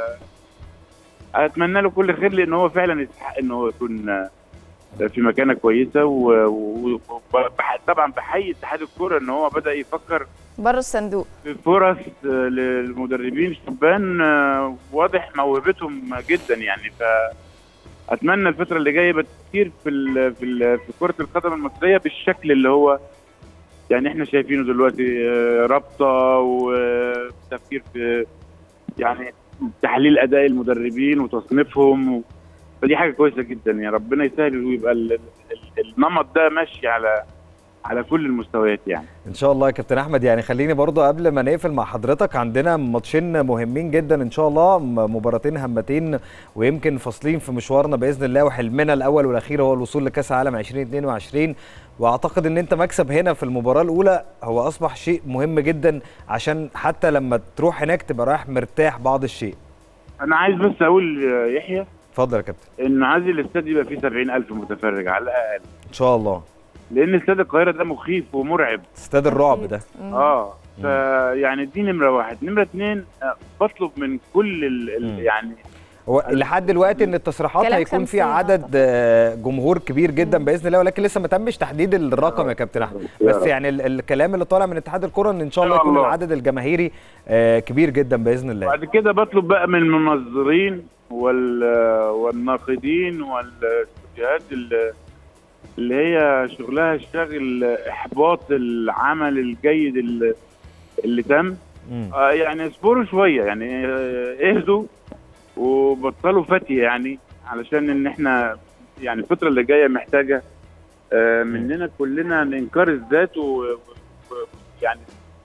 اتمنى له كل خير لان هو فعلا يستحق ان هو يكون في مكانه كويسه وطبعا و... و... طبعا بحيي اتحاد الكوره ان هو بدا يفكر بره الصندوق في فرص آه، للمدربين الشبان آه، واضح موهبتهم جدا يعني ف اتمنى الفتره اللي جايه يبقى كتير في ال في ال في كره القدم المصريه بالشكل اللي هو يعني احنا شايفينه دلوقتي آه، رابطه وتفكير في يعني تحليل اداء المدربين وتصنيفهم و... فدي حاجه كويسه جدا يعني ربنا يسهل ويبقى ال... ال... النمط ده ماشي على على كل المستويات يعني ان شاء الله يا كابتن احمد يعني خليني برضو قبل ما نقفل مع حضرتك عندنا ماتشين مهمين جدا ان شاء الله م- مباراتين هامتين ويمكن فاصلين في مشوارنا باذن الله وحلمنا الاول والاخير هو الوصول لكاس العالم 2022 واعتقد ان انت مكسب هنا في المباراه الاولى هو اصبح شيء مهم جدا عشان حتى لما تروح هناك تبقى رايح مرتاح بعض الشيء انا عايز بس اقول آه، يحيى اتفضل يا كابتن ان عايز الاستاد يبقى فيه 70000 متفرج على الاقل ان شاء الله لان استاد القاهره ده مخيف ومرعب استاد الرعب ده مم. اه فيعني دي نمره واحد نمره اتنين آه، بطلب من كل ال مم. ال يعني هو لحد دلوقتي ان التصريحات كلام هيكون في 50 عدد آه، جمهور كبير جدا باذن الله ولكن لسه ما تمش تحديد الرقم يا كابتن احمد يا بس رب. يعني ال- الكلام اللي طالع من اتحاد الكره ان ان شاء الله إن شاء يكون الله. العدد الجماهيري آه، كبير جدا باذن الله بعد كده بطلب بقى من المنظرين وال والناقدين والاستوديوهات اللي اللي هي شغلها شاغل احباط العمل الجيد اللي, اللي تم مم. آه يعني اصبروا شويه يعني آه، اهدوا وبطلوا فتي يعني علشان ان احنا يعني الفتره اللي جايه محتاجه آه، مننا كلنا انكار الذات و و- و- يعني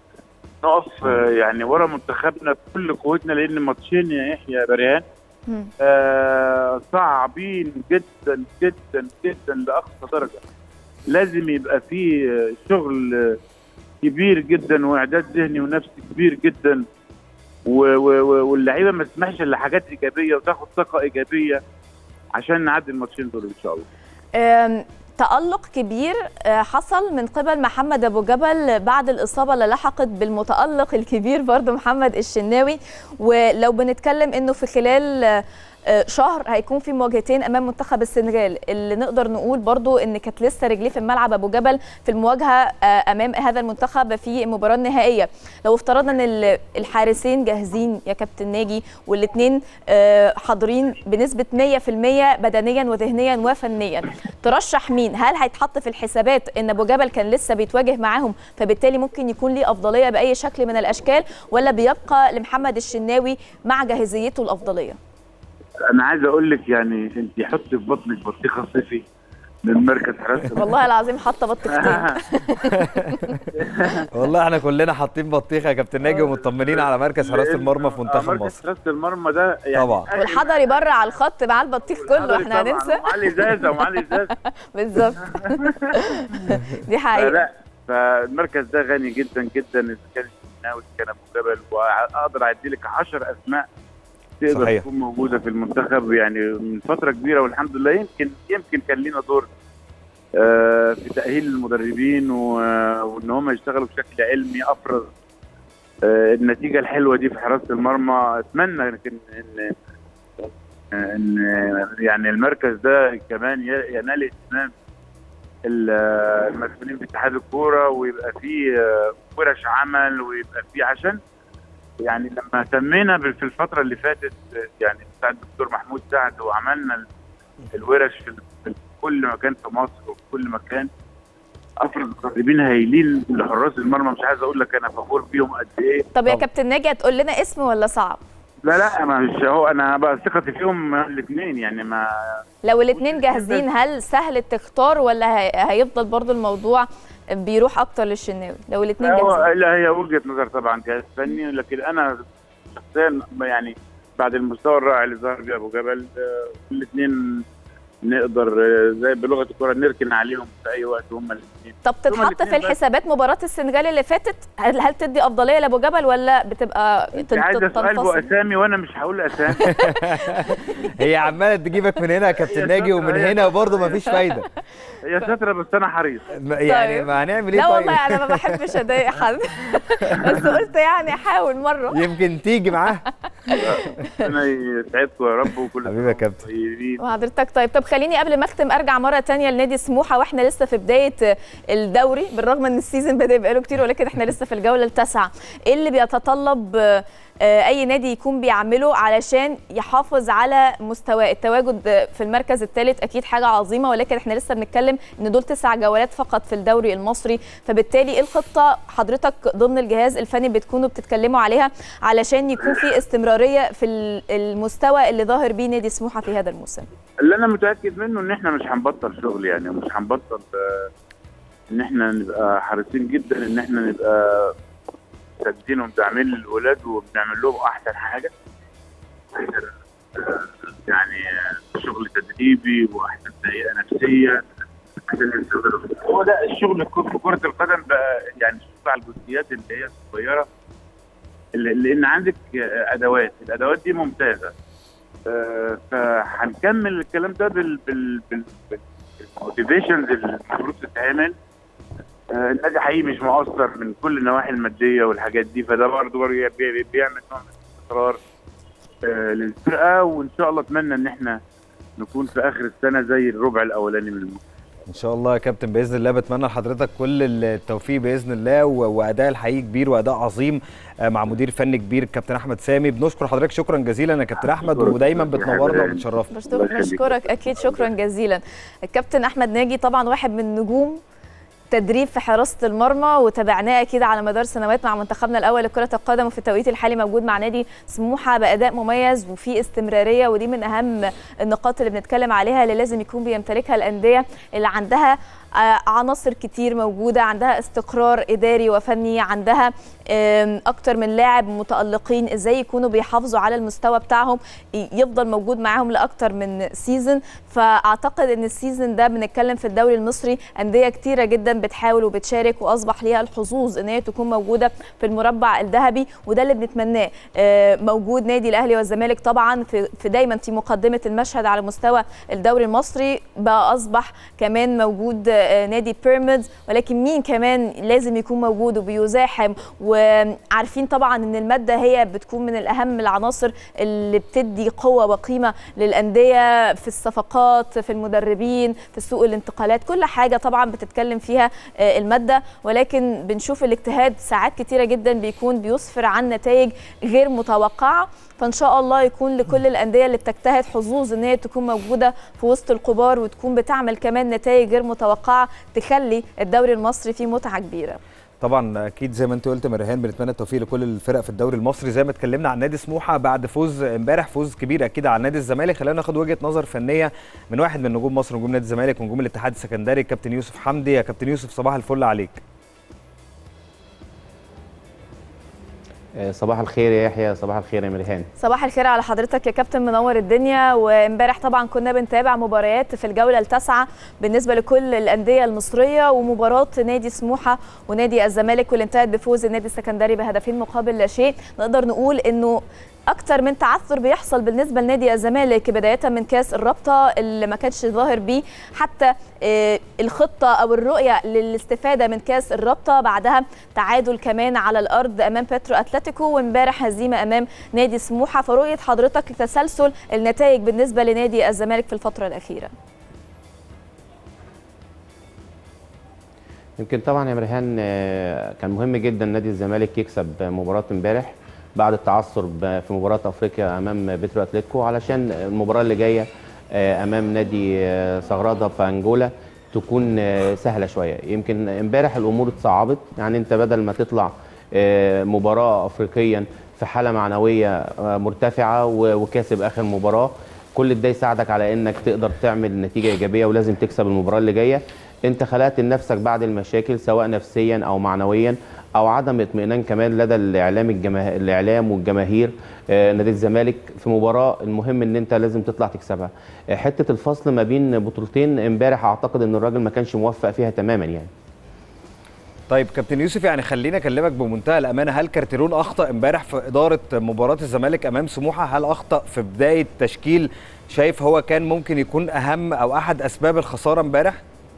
نقف آه، يعني ورا منتخبنا بكل قوتنا لان ماتشين يا يحيى يا بريان مم. آه، صعبين جدا جدا جدا لاقصى درجه لازم يبقى فيه آه، شغل آه، كبير جدا واعداد ذهني ونفسي كبير جدا و- و- و- واللعيبه ما تسمحش الا حاجات ايجابيه وتاخد طاقه ايجابيه عشان نعدي الماتشين دول ان شاء الله أم، تألق كبير آه، حصل من قبل محمد أبو جبل بعد الإصابة اللي لحقت بالمتألق الكبير برضو محمد الشناوي ولو بنتكلم إنه في خلال آه، آه، شهر هيكون في مواجهتين امام منتخب السنغال اللي نقدر نقول برضو ان كانت لسه رجليه في الملعب ابو جبل في المواجهه آه، امام هذا المنتخب في المباراه النهائيه لو افترضنا ان ال- الحارسين جاهزين يا كابتن ناجي والاثنين حاضرين بنسبه 100% بدنيا وذهنيا وفنيا ترشح مين هل هيتحط في الحسابات ان ابو جبل كان لسه بيتواجه معاهم فبالتالي ممكن يكون ليه افضليه باي شكل من الاشكال ولا بيبقى لمحمد الشناوي مع جاهزيته الافضليه انا عايز اقول لك يعني انت حطي في بطنك بطيخه صيفي من مركز حراسه والله العظيم حاطه بطيختين والله احنا كلنا حاطين بطيخه يا كابتن ناجي ومطمنين على مركز حراسه المرمى في آه، منتخب مركز مصر حراسه المرمى ده يعني طبعا. أي- والحضري بره على الخط مع البطيخ كله الحضري احنا طبعاً، هننسى ومعالي ازازه ومعالي ازازه بالظبط دي حقيقه لا فالمركز ده غني جدا جدا اذا كان الشناوي كان ابو جبل واقدر اعدي لك 10 اسماء تقدر صحيح. تكون موجوده في المنتخب يعني من فتره كبيره والحمد لله يمكن يمكن كان لينا دور آه، في تاهيل المدربين و- وان هم يشتغلوا بشكل علمي افرز آه، النتيجه الحلوه دي في حراسه المرمى اتمنى لكن ان ان يعني المركز ده كمان ي- ينال اهتمام ال- المسؤولين في اتحاد الكوره ويبقى فيه آه، ورش عمل ويبقى فيه عشان يعني لما اهتمينا بال- في الفتره اللي فاتت آه، يعني بتاع الدكتور محمود سعد وعملنا ال- الورش في في كل مكان في مصر وفي كل مكان افرز مدربين هايلين لحراس المرمى مش عايز اقول لك انا فخور بيهم قد ايه طب يا طب. كابتن ناجي هتقول لنا اسم ولا صعب لا لا ما مش هو انا بقى ثقتي فيهم الاثنين يعني ما لو الاثنين جاهزين هل سهل تختار ولا هي- هيفضل برضو الموضوع بيروح اكتر للشناوي لو الاثنين هو جاهزين لا هي وجهه نظر طبعا جهاز فني لكن انا شخصيا يعني بعد المستوى الرائع اللي ظهر بيه ابو جبل الاثنين نقدر آه، زي بلغه الكره نركن عليهم في اي وقت هم الاثنين طب تتحط في الاتنين بس. الحسابات مباراة السنغال اللي فاتت هل, هل تدي أفضلية لأبو جبل ولا بتبقى انت عايزه سؤال تنفصل؟ اسامي وانا مش هقول اسامي هي عماله تجيبك من هنا يا كابتن هي ناجي ومن شاطرة، هي هنا وبرضه مفيش فايده هي شاطره بس انا حريص ما- يعني طيب. ما هنعمل ايه لا طيب والله أنا ما بحبش أضايق حد بس قلت يعني أحاول مرة يمكن تيجي معاه ربنا يسعدكم يا رب وكل حبيبي يا كابتن. طيبين وحضرتك طيب طب خليني قبل ما اختم ارجع مره تانية لنادي سموحه واحنا لسه في بدايه الدوري بالرغم ان السيزون بدا بقاله كتير ولكن احنا لسه في الجوله التاسعه ايه اللي بيتطلب آه، آه، اي نادي يكون بيعمله علشان يحافظ على مستواه التواجد آه، في المركز الثالث اكيد حاجه عظيمه ولكن احنا لسه بنتكلم ان دول تسع جولات فقط في الدوري المصري فبالتالي ايه الخطه حضرتك ضمن الجهاز الفني بتكونوا بتتكلموا عليها علشان يكون في استمراريه في ال- المستوى اللي ظاهر بيه نادي سموحه في هذا الموسم اللي انا متاكد منه ان احنا مش هنبطل شغل يعني مش هنبطل آه، ان احنا نبقى حريصين جدا ان احنا نبقى سادين ومدعمين للولاد وبنعمل لهم احسن حاجه يعني شغل تدريبي واحسن تهيئه نفسيه عشان يستقبلوا هو ده الشغل في كره القدم بقى يعني الشغل على الجزئيات اللي هي الصغيره اللي- لان عندك ادوات الادوات دي ممتازه آه، فهنكمل الكلام ده بال بال بال بالموتيفيشنز اللي المفروض تتعمل آه، النادي حقيقي مش مقصر من كل النواحي الماديه والحاجات دي فده برضه برضه بي- بي- بيعمل نوع من الاستقرار آه، للفرقه وان شاء الله اتمنى ان احنا نكون في اخر السنه زي الربع الاولاني من الموسم ان شاء الله يا كابتن باذن الله بتمنى لحضرتك كل التوفيق باذن الله و- واداء الحقيقي كبير واداء عظيم آه، مع مدير فني كبير الكابتن احمد سامي بنشكر حضرتك شكرا جزيلا يا كابتن احمد أشكرك. ودايما أشكرك. بتنورنا وبتشرفنا بشكرك الله يخليك. بشكرك اكيد شكرا جزيلا الكابتن احمد ناجي طبعا واحد من نجوم تدريب في حراسه المرمى وتابعناه اكيد على مدار سنوات مع منتخبنا الاول لكره القدم وفي التوقيت الحالي موجود مع نادي سموحه باداء مميز وفي استمراريه ودي من اهم النقاط اللي بنتكلم عليها اللي لازم يكون بيمتلكها الانديه اللي عندها آه، عناصر كتير موجوده عندها استقرار اداري وفني عندها آم، اكتر من لاعب متالقين ازاي يكونوا بيحافظوا على المستوى بتاعهم ي- يفضل موجود معاهم لاكتر من سيزون فاعتقد ان السيزون ده بنتكلم في الدوري المصري انديه كتيره جدا بتحاول وبتشارك واصبح ليها الحظوظ ان هي تكون موجوده في المربع الذهبي وده اللي بنتمناه آه، موجود نادي الاهلي والزمالك طبعا في في دايما في مقدمه المشهد على مستوى الدوري المصري بقى اصبح كمان موجود آه، نادي بيراميدز ولكن مين كمان لازم يكون موجود وبيزاحم وعارفين طبعا ان الماده هي بتكون من الاهم العناصر اللي بتدي قوه وقيمه للانديه في الصفقات في المدربين في سوق الانتقالات كل حاجه طبعا بتتكلم فيها آه، الماده ولكن بنشوف الاجتهاد ساعات كتيره جدا بيكون بيسفر عن نتائج غير متوقعه فان شاء الله يكون لكل الانديه اللي بتجتهد حظوظ ان هي تكون موجوده في وسط الكبار وتكون بتعمل كمان نتائج غير متوقعه تخلي الدوري المصري فيه متعه كبيره طبعا اكيد زي ما انت قلت يا مريهان بنتمنى التوفيق لكل الفرق في الدوري المصري زي ما اتكلمنا عن نادي سموحه بعد فوز امبارح فوز كبير اكيد على نادي الزمالك خلينا ناخد وجهه نظر فنيه من واحد من نجوم مصر نجوم نادي الزمالك ونجوم الاتحاد السكندري كابتن يوسف حمدي يا كابتن يوسف صباح الفل عليك آه، صباح الخير يا يحيى صباح الخير يا مريهان صباح الخير على حضرتك يا كابتن منور الدنيا وامبارح طبعا كنا بنتابع مباريات في الجوله التاسعه بالنسبه لكل الانديه المصريه ومباراه نادي سموحه ونادي الزمالك واللي انتهت بفوز النادي السكندري بهدفين مقابل لا شيء نقدر نقول انه اكتر من تعثر بيحصل بالنسبه لنادي الزمالك بدايه من كاس الرابطه اللي ما كانش ظاهر بيه حتى آه، الخطه او الرؤيه للاستفاده من كاس الرابطه بعدها تعادل كمان على الارض امام بيترو اتلتيكو وامبارح هزيمه امام نادي سموحه فرؤيه حضرتك تسلسل النتائج بالنسبه لنادي الزمالك في الفتره الاخيره يمكن طبعا يا مريهان آه، كان مهم جدا نادي الزمالك يكسب مباراه امبارح بعد التعثر ب- في مباراه افريقيا امام بيترو اتلتيكو علشان المباراه اللي جايه آه، امام نادي آه، سغرادا في انجولا تكون آه، سهله شويه يمكن امبارح الامور اتصعبت يعني انت بدل ما تطلع آه، مباراه افريقيا في حاله معنويه آه، مرتفعه و- وكاسب اخر مباراه كل ده يساعدك على انك تقدر تعمل نتيجه ايجابيه ولازم تكسب المباراه اللي جايه انت خلقت لنفسك بعد المشاكل سواء نفسيا او معنويا او عدم اطمئنان كمان لدى الاعلام الجماه... الاعلام والجماهير آه، نادي الزمالك في مباراه المهم ان انت لازم تطلع تكسبها آه، حته الفصل ما بين بطولتين امبارح اعتقد ان الراجل ما كانش موفق فيها تماما يعني طيب كابتن يوسف يعني خليني اكلمك بمنتهى الامانه هل كارتيرون اخطا امبارح في اداره مباراه الزمالك امام سموحه هل اخطا في بدايه تشكيل شايف هو كان ممكن يكون اهم او احد اسباب الخساره امبارح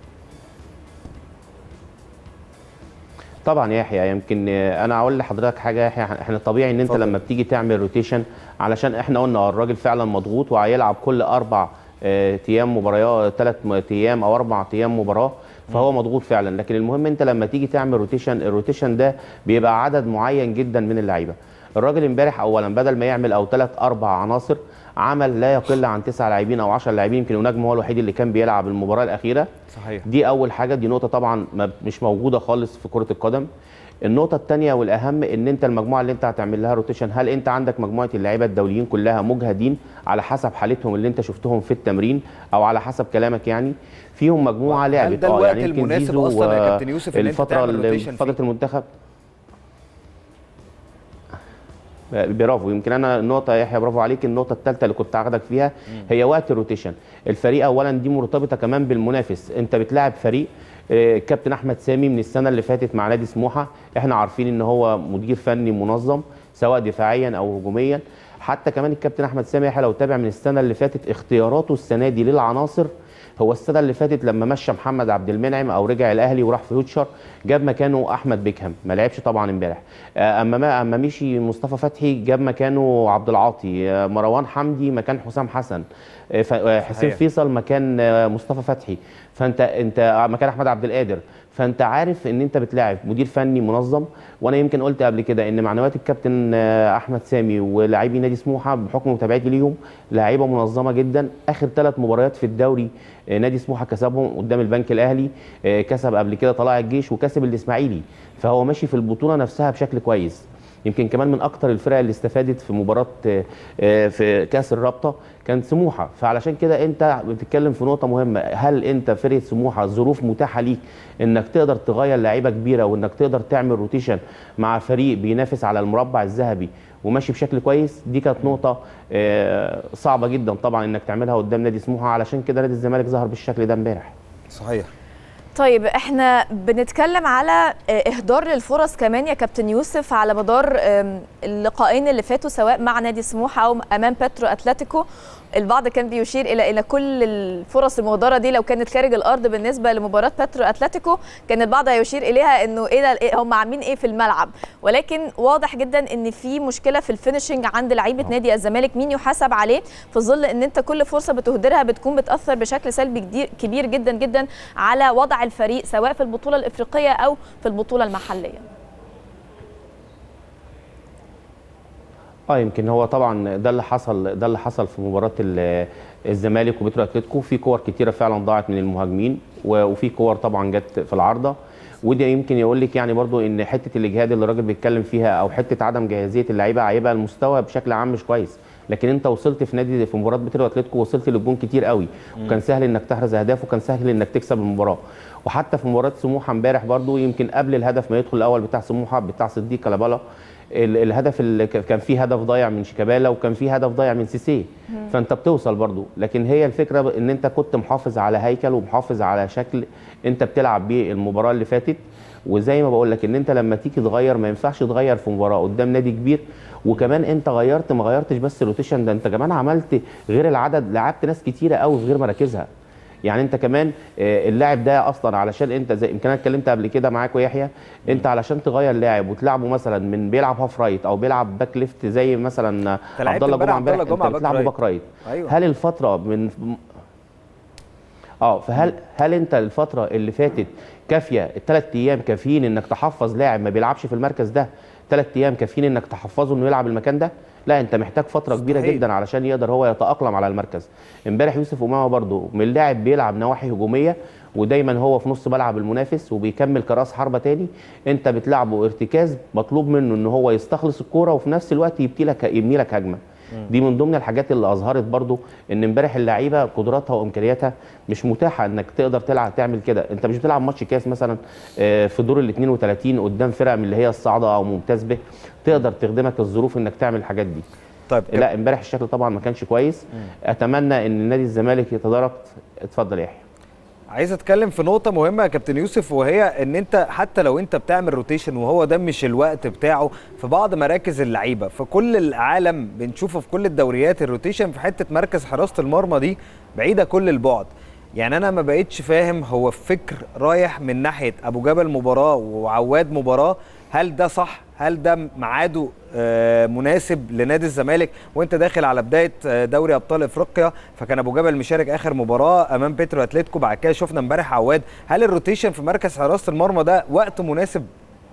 طبعا يا يحيى يمكن آه، انا اقول لحضرتك حاجه يا يحيى احنا طبيعي ان انت اتفضل. لما بتيجي تعمل روتيشن علشان احنا قلنا آه، الراجل فعلا مضغوط وهيلعب كل اربع آه، ايام مباريات ثلاث ايام او اربع ايام مباراه فهو مضغوط فعلا لكن المهم انت لما تيجي تعمل روتيشن الروتيشن ده بيبقى عدد معين جدا من اللعيبه الراجل امبارح اولا بدل ما يعمل او ثلاث اربع عناصر عمل لا يقل عن تسع لاعبين او 10 لاعبين يمكن ونجم هو الوحيد اللي كان بيلعب المباراه الاخيره صحيح دي اول حاجه دي نقطه طبعا ما مش موجوده خالص في كره القدم النقطة الثانية والأهم إن أنت المجموعة اللي أنت هتعمل لها روتيشن هل أنت عندك مجموعة اللعيبة الدوليين كلها مجهدين على حسب حالتهم اللي أنت شفتهم في التمرين أو على حسب كلامك يعني فيهم مجموعة لعبت هل ده آه، الوقت يمكن المناسب زيزو أصلاً يا و- كابتن يوسف إن أنت الفترة تعمل اللي- روتيشن فترة فيه؟ المنتخب برافو يمكن انا النقطه يا يحيى برافو عليك النقطه الثالثه اللي كنت هاخدك فيها هي وقت الروتيشن الفريق اولا دي مرتبطه كمان بالمنافس انت بتلاعب فريق آه، كابتن احمد سامي من السنه اللي فاتت مع نادي سموحه احنا عارفين ان هو مدير فني منظم سواء دفاعيا او هجوميا حتى كمان الكابتن احمد سامي يحيى لو تابع من السنه اللي فاتت اختياراته السنه دي للعناصر هو السنه اللي فاتت لما مشى محمد عبد المنعم او رجع الاهلي وراح فيوتشر جاب مكانه احمد بيكهام ما لعبش طبعا امبارح آه، اما ما اما مشي مصطفى فتحي جاب مكانه عبد العاطي آه، مروان حمدي مكان حسام حسن آه، ف- آه، حسين صحيح. فيصل مكان آه، مصطفى فتحي فانت انت مكان احمد عبد القادر فانت عارف ان انت بتلاعب مدير فني منظم وانا يمكن قلت قبل كده ان معنويات الكابتن آه، احمد سامي ولاعبي نادي سموحه بحكم متابعتي ليهم لاعيبه منظمه جدا اخر ثلاث مباريات في الدوري آه، نادي سموحه كسبهم قدام البنك الاهلي آه، كسب قبل كده طلائع الجيش وكسب الاسماعيلي فهو ماشي في البطوله نفسها بشكل كويس يمكن كمان من اكتر الفرق اللي استفادت في مباراه آه، آه، في كاس الرابطه كانت سموحه فعلشان كده انت بتتكلم في نقطه مهمه هل انت فرقه سموحه الظروف متاحه ليك انك تقدر تغير لعيبه كبيره وانك تقدر تعمل روتيشن مع فريق بينافس على المربع الذهبي وماشي بشكل كويس دي كانت نقطه آه، صعبه جدا طبعا انك تعملها قدام نادي سموحه علشان كده نادي الزمالك ظهر بالشكل ده امبارح صحيح طيب احنا بنتكلم على اه، اهدار للفرص كمان يا كابتن يوسف على مدار ام، اللقاءين اللي فاتوا سواء مع نادي سموحه او امام باترو اتلتيكو البعض كان بيشير الى ان كل الفرص المهدره دي لو كانت خارج الارض بالنسبه لمباراه باترو اتلتيكو كان البعض هيشير اليها انه ايه ده إيه هم عاملين ايه في الملعب ولكن واضح جدا ان في مشكله في الفينشنج عند لعيبه نادي الزمالك مين يحاسب عليه في ظل ان انت كل فرصه بتهدرها بتكون بتاثر بشكل سلبي كدير- كبير جدا جدا على وضع الفريق سواء في البطوله الافريقيه او في البطوله المحليه اه يمكن هو طبعا ده اللي حصل ده اللي حصل في مباراه ال- الزمالك وبترو اتلتيكو في كور كتيره فعلا ضاعت من المهاجمين و- وفي كور طبعا جت في العارضه وده يمكن يقول لك يعني برضو ان حته الاجهاد اللي الراجل بيتكلم فيها او حته عدم جاهزيه اللعيبه هيبقى المستوى بشكل عام مش كويس لكن انت وصلت في نادي في مباراه بترو اتلتيكو وصلت للجون كتير قوي وكان سهل انك تحرز اهداف وكان سهل انك تكسب المباراه وحتى في مباراه سموحه امبارح برضو يمكن قبل الهدف ما يدخل الاول بتاع سموحه بتاع صديق كلابالا ال- الهدف اللي ك- كان فيه هدف ضايع من شيكابالا وكان فيه هدف ضايع من سيسي فانت بتوصل برضو لكن هي الفكره ب- ان انت كنت محافظ على هيكل ومحافظ على شكل انت بتلعب بيه المباراه اللي فاتت وزي ما بقول لك ان انت لما تيجي تغير ما ينفعش تغير في مباراه قدام نادي كبير وكمان انت غيرت ما غيرتش بس الروتيشن ده انت كمان عملت غير العدد لعبت ناس كتيره قوي في غير مراكزها يعني انت كمان آه، اللاعب ده اصلا علشان انت زي يمكن انا اتكلمت قبل كده معاك ويحيى انت علشان تغير لاعب وتلعبه مثلا من بيلعب هاف رايت او بيلعب باك ليفت زي مثلا انت لعبت عبد الله امبارح جمعه عبد الله امبارح جمعة انت باك بتلعبه رايت. باك رايت ايوه هل الفتره من اه فهل هل انت الفتره اللي فاتت كافيه الثلاث ايام كافيين انك تحفظ لاعب ما بيلعبش في المركز ده ثلاث ايام كافيين انك تحفظه انه يلعب المكان ده لا انت محتاج فتره كبيره مستحيل. جدا علشان يقدر هو يتاقلم على المركز امبارح يوسف امامه برضو من لاعب بيلعب نواحي هجوميه ودايما هو في نص ملعب المنافس وبيكمل كراس حربه تاني انت بتلعبه ارتكاز مطلوب منه ان هو يستخلص الكوره وفي نفس الوقت يبتي لك يبني لك هجمه دي من ضمن الحاجات اللي اظهرت برضو ان امبارح اللعيبه قدراتها وامكانياتها مش متاحه انك تقدر تلعب تعمل كده انت مش بتلعب ماتش كاس مثلا آه، في دور ال 32 قدام فرق من اللي هي الصاعده او ممتاز به تقدر تخدمك الظروف انك تعمل الحاجات دي طيب لا امبارح الشكل طبعا ما كانش كويس اتمنى ان نادي الزمالك يتدارك اتفضل يا يحيى عايز اتكلم في نقطه مهمه يا كابتن يوسف وهي ان انت حتى لو انت بتعمل روتيشن وهو ده مش الوقت بتاعه في بعض مراكز اللعيبه في كل العالم بنشوفه في كل الدوريات الروتيشن في حته مركز حراسه المرمى دي بعيده كل البعد يعني انا ما بقتش فاهم هو الفكر رايح من ناحيه ابو جبل مباراه وعواد مباراه هل ده صح هل ده ميعاده آه، مناسب لنادي الزمالك وانت داخل على بدايه آه، دوري ابطال افريقيا فكان ابو جبل مشارك اخر مباراه امام بيترو اتلتيكو بعد كده شفنا امبارح عواد هل الروتيشن في مركز حراسه المرمى ده وقت مناسب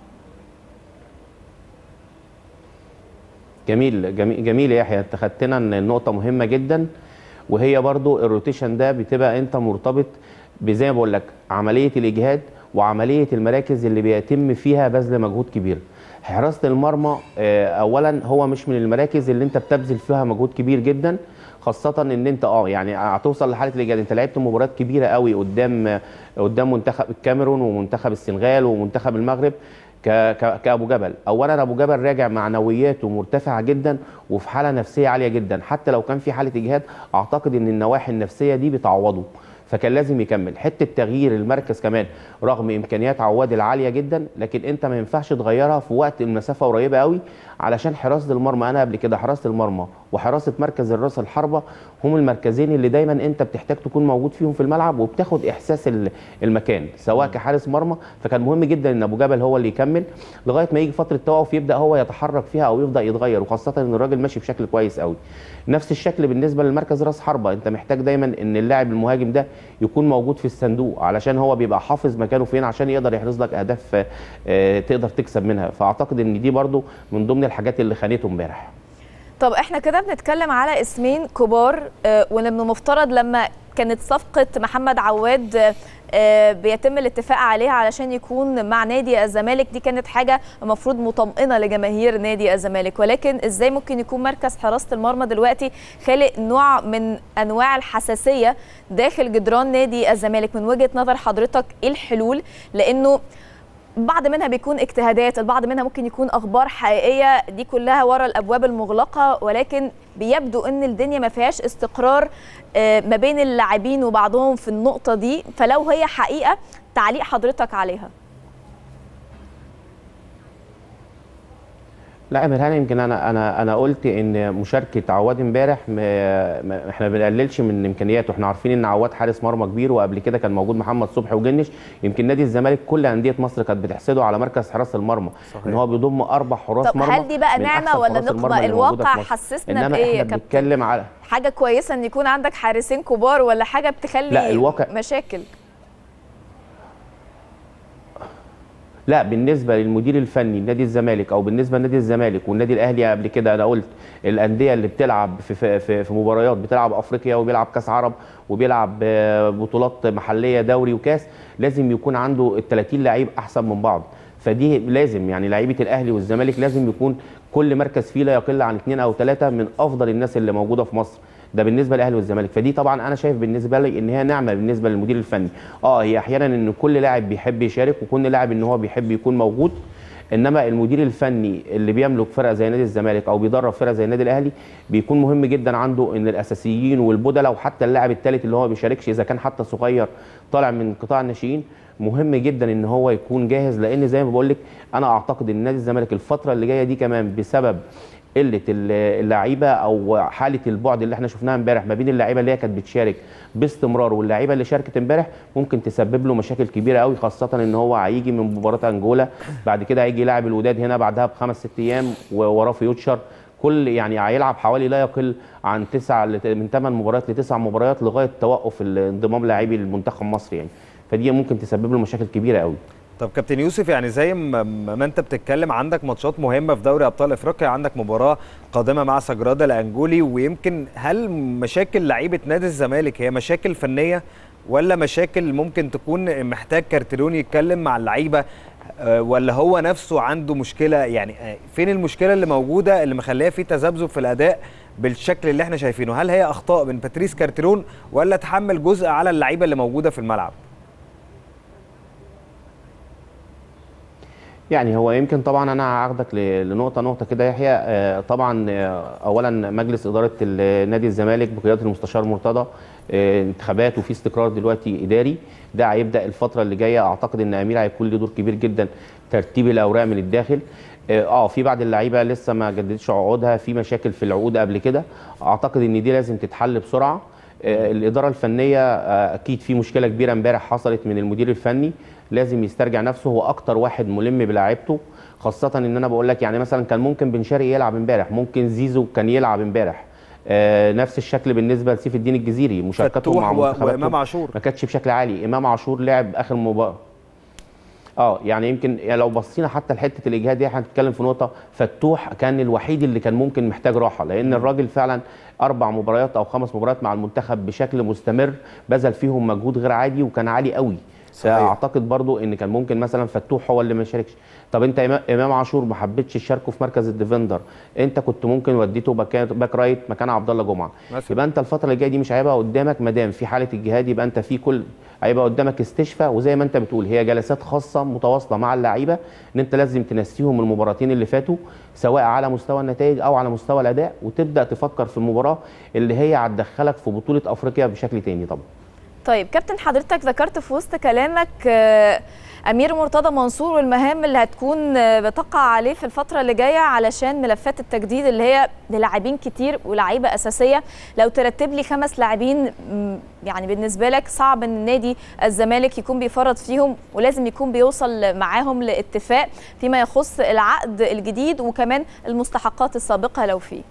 جميل جميل, جميل يا يحيى انت خدتنا ان النقطه مهمه جدا وهي برضو الروتيشن ده بتبقى انت مرتبط بزي ما بقول لك عمليه الاجهاد وعمليه المراكز اللي بيتم فيها بذل مجهود كبير حراسه المرمى آه، اولا هو مش من المراكز اللي انت بتبذل فيها مجهود كبير جدا خاصة ان انت اه يعني هتوصل لحالة الايجاد انت لعبت مباريات كبيرة قوي قدام قدام منتخب الكاميرون ومنتخب السنغال ومنتخب المغرب ك... ك... كابو جبل اولا ابو جبل راجع معنوياته مرتفعه جدا وفي حاله نفسيه عاليه جدا حتى لو كان في حاله اجهاد اعتقد ان النواحي النفسيه دي بتعوضه فكان لازم يكمل حته تغيير المركز كمان رغم امكانيات عواد العاليه جدا لكن انت ما ينفعش تغيرها في وقت المسافه قريبه قوي علشان حراسه المرمى انا قبل كده حراسه المرمى وحراسه مركز الراس الحربه هم المركزين اللي دايما انت بتحتاج تكون موجود فيهم في الملعب وبتاخد احساس ال- المكان سواء كحارس مرمى فكان مهم جدا ان ابو جبل هو اللي يكمل لغايه ما يجي فتره توقف يبدا هو يتحرك فيها او يبدا يتغير وخاصه ان الراجل ماشي بشكل كويس قوي نفس الشكل بالنسبه للمركز راس حربه انت محتاج دايما ان اللاعب المهاجم ده يكون موجود في الصندوق علشان هو بيبقى حافظ مكانه فين عشان يقدر يحرز لك اهداف آه، تقدر تكسب منها فاعتقد ان دي برضو من ضمن الحاجات اللي خانته امبارح طب احنا كده بنتكلم على اسمين كبار آه، ومن المفترض لما كانت صفقة محمد عواد آه، آه، بيتم الاتفاق عليها علشان يكون مع نادي الزمالك دي كانت حاجة المفروض مطمئنة لجماهير نادي الزمالك ولكن ازاي ممكن يكون مركز حراسة المرمى دلوقتي خالق نوع من انواع الحساسية داخل جدران نادي الزمالك من وجهة نظر حضرتك ايه الحلول لانه بعض منها بيكون اجتهادات البعض منها ممكن يكون اخبار حقيقيه دي كلها ورا الابواب المغلقه ولكن بيبدو ان الدنيا ما فيهاش استقرار آه، ما بين اللاعبين وبعضهم في النقطه دي فلو هي حقيقه تعليق حضرتك عليها لا يا مرهان يمكن انا انا انا قلت ان مشاركه عواد امبارح ما ما- احنا ما بنقللش من امكانياته احنا عارفين ان عواد حارس مرمى كبير وقبل كده كان موجود محمد صبحي وجنش يمكن نادي الزمالك كل انديه مصر كانت بتحسده على مركز حراس المرمى صحيح. ان هو بيضم اربع حراس طب مرمى هل دي بقى من نعمة أحسن ولا حراس نقمة؟ المرمى اللي موجودة الواقع في مصر. حسسنا انما بإيه يا احنا كابتن؟ بنتكلم على حاجه كويسه ان يكون عندك حارسين كبار ولا حاجه بتخلي لا، الواقع- مشاكل لا بالنسبه للمدير الفني لنادي الزمالك او بالنسبه لنادي الزمالك والنادي الاهلي قبل كده انا قلت الانديه اللي بتلعب في في في, في مباريات بتلعب افريقيا وبيلعب كاس عرب وبيلعب آه، بطولات محليه دوري وكاس لازم يكون عنده ال 30 لعيب احسن من بعض فدي لازم يعني لعيبه الاهلي والزمالك لازم يكون كل مركز فيه لا يقل عن اثنين او ثلاثه من افضل الناس اللي موجوده في مصر ده بالنسبه للاهلي والزمالك فدي طبعا انا شايف بالنسبه لي ان هي نعمه بالنسبه للمدير الفني اه هي احيانا ان كل لاعب بيحب يشارك وكل لاعب ان هو بيحب يكون موجود انما المدير الفني اللي بيملك فرقه زي نادي الزمالك او بيدرب فرقه زي النادي الاهلي بيكون مهم جدا عنده ان الاساسيين والبدلاء وحتى اللاعب الثالث اللي هو ما بيشاركش اذا كان حتى صغير طالع من قطاع الناشئين مهم جدا ان هو يكون جاهز لان زي ما بقول لك انا اعتقد ان نادي الزمالك الفتره اللي جايه دي كمان بسبب قله ال- اللعيبه او حاله البعد اللي احنا شفناها امبارح ما بين اللعيبه اللي هي كانت بتشارك باستمرار واللعيبه اللي شاركت امبارح ممكن تسبب له مشاكل كبيره قوي خاصه ان هو هيجي من مباراه انجولا بعد كده هيجي يلاعب الوداد هنا بعدها بخمس ست ايام ووراه فيوتشر كل يعني هيلعب حوالي لا يقل عن تسع لت- من ثمان مباريات لتسع مباريات لغايه توقف انضمام لاعبي المنتخب المصري يعني فدي ممكن تسبب له مشاكل كبيره قوي طب كابتن يوسف يعني زي ما ما انت بتتكلم عندك ماتشات مهمه في دوري ابطال افريقيا عندك مباراه قادمه مع سجرادا الانجولي ويمكن هل مشاكل لعيبه نادي الزمالك هي مشاكل فنيه ولا مشاكل ممكن تكون محتاج كارتيرون يتكلم مع اللعيبه آه، ولا هو نفسه عنده مشكله يعني آه، فين المشكله اللي موجوده اللي مخليها في تذبذب في الاداء بالشكل اللي احنا شايفينه هل هي اخطاء من باتريس كارتيرون ولا تحمل جزء على اللعيبه اللي موجوده في الملعب يعني هو يمكن طبعا انا هاخدك ل- لنقطه نقطه كده يحيى آه، طبعا آه، اولا مجلس اداره ال- نادي الزمالك بقياده المستشار مرتضى آه، انتخابات وفي استقرار دلوقتي اداري ده هيبدا الفتره اللي جايه اعتقد ان امير هيكون له دور كبير جدا ترتيب الاوراق من الداخل اه آه، في بعض اللعيبه لسه ما جددتش عقودها في مشاكل في العقود قبل كده اعتقد ان دي لازم تتحل بسرعه آه، الاداره الفنيه آه، اكيد في مشكله كبيره امبارح حصلت من المدير الفني لازم يسترجع نفسه هو اكتر واحد ملم بلاعيبته خاصه ان انا بقول لك يعني مثلا كان ممكن بن شرقي يلعب امبارح ممكن زيزو كان يلعب امبارح آه نفس الشكل بالنسبه لسيف الدين الجزيري مشاركته فتوح مع و- منتخباته وامام عاشور ما كانتش بشكل عالي امام عاشور لعب اخر مباراه اه يعني يمكن يعني لو بصينا حتى لحته الاجهاد دي احنا هنتكلم في نقطه فتوح كان الوحيد اللي كان ممكن محتاج راحه لان الراجل فعلا اربع مباريات او خمس مباريات مع المنتخب بشكل مستمر بذل فيهم مجهود غير عادي وكان عالي قوي صحيح. اعتقد برضو ان كان ممكن مثلا فتوح هو اللي ما يشاركش طب انت إمام- امام عاشور ما حبيتش تشاركه في مركز الديفندر انت كنت ممكن وديته باك باك رايت مكان عبد الله جمعه مثلا. يبقى انت الفتره اللي جايه دي مش هيبقى قدامك ما دام في حاله الجهاد يبقى انت في كل هيبقى قدامك استشفاء وزي ما انت بتقول هي جلسات خاصه متواصله مع اللعيبه ان انت لازم تنسيهم المباراتين اللي فاتوا سواء على مستوى النتائج او على مستوى الاداء وتبدا تفكر في المباراه اللي هي هتدخلك في بطوله افريقيا بشكل تاني طبعا طيب كابتن حضرتك ذكرت في وسط كلامك آه، امير مرتضى منصور والمهام اللي هتكون آه، بتقع عليه في الفتره اللي جايه علشان ملفات التجديد اللي هي للاعبين كتير ولاعيبه اساسيه لو ترتب لي خمس لاعبين م، يعني بالنسبه لك صعب ان نادي الزمالك يكون بيفرط فيهم ولازم يكون بيوصل معاهم لاتفاق فيما يخص العقد الجديد وكمان المستحقات السابقه لو فيه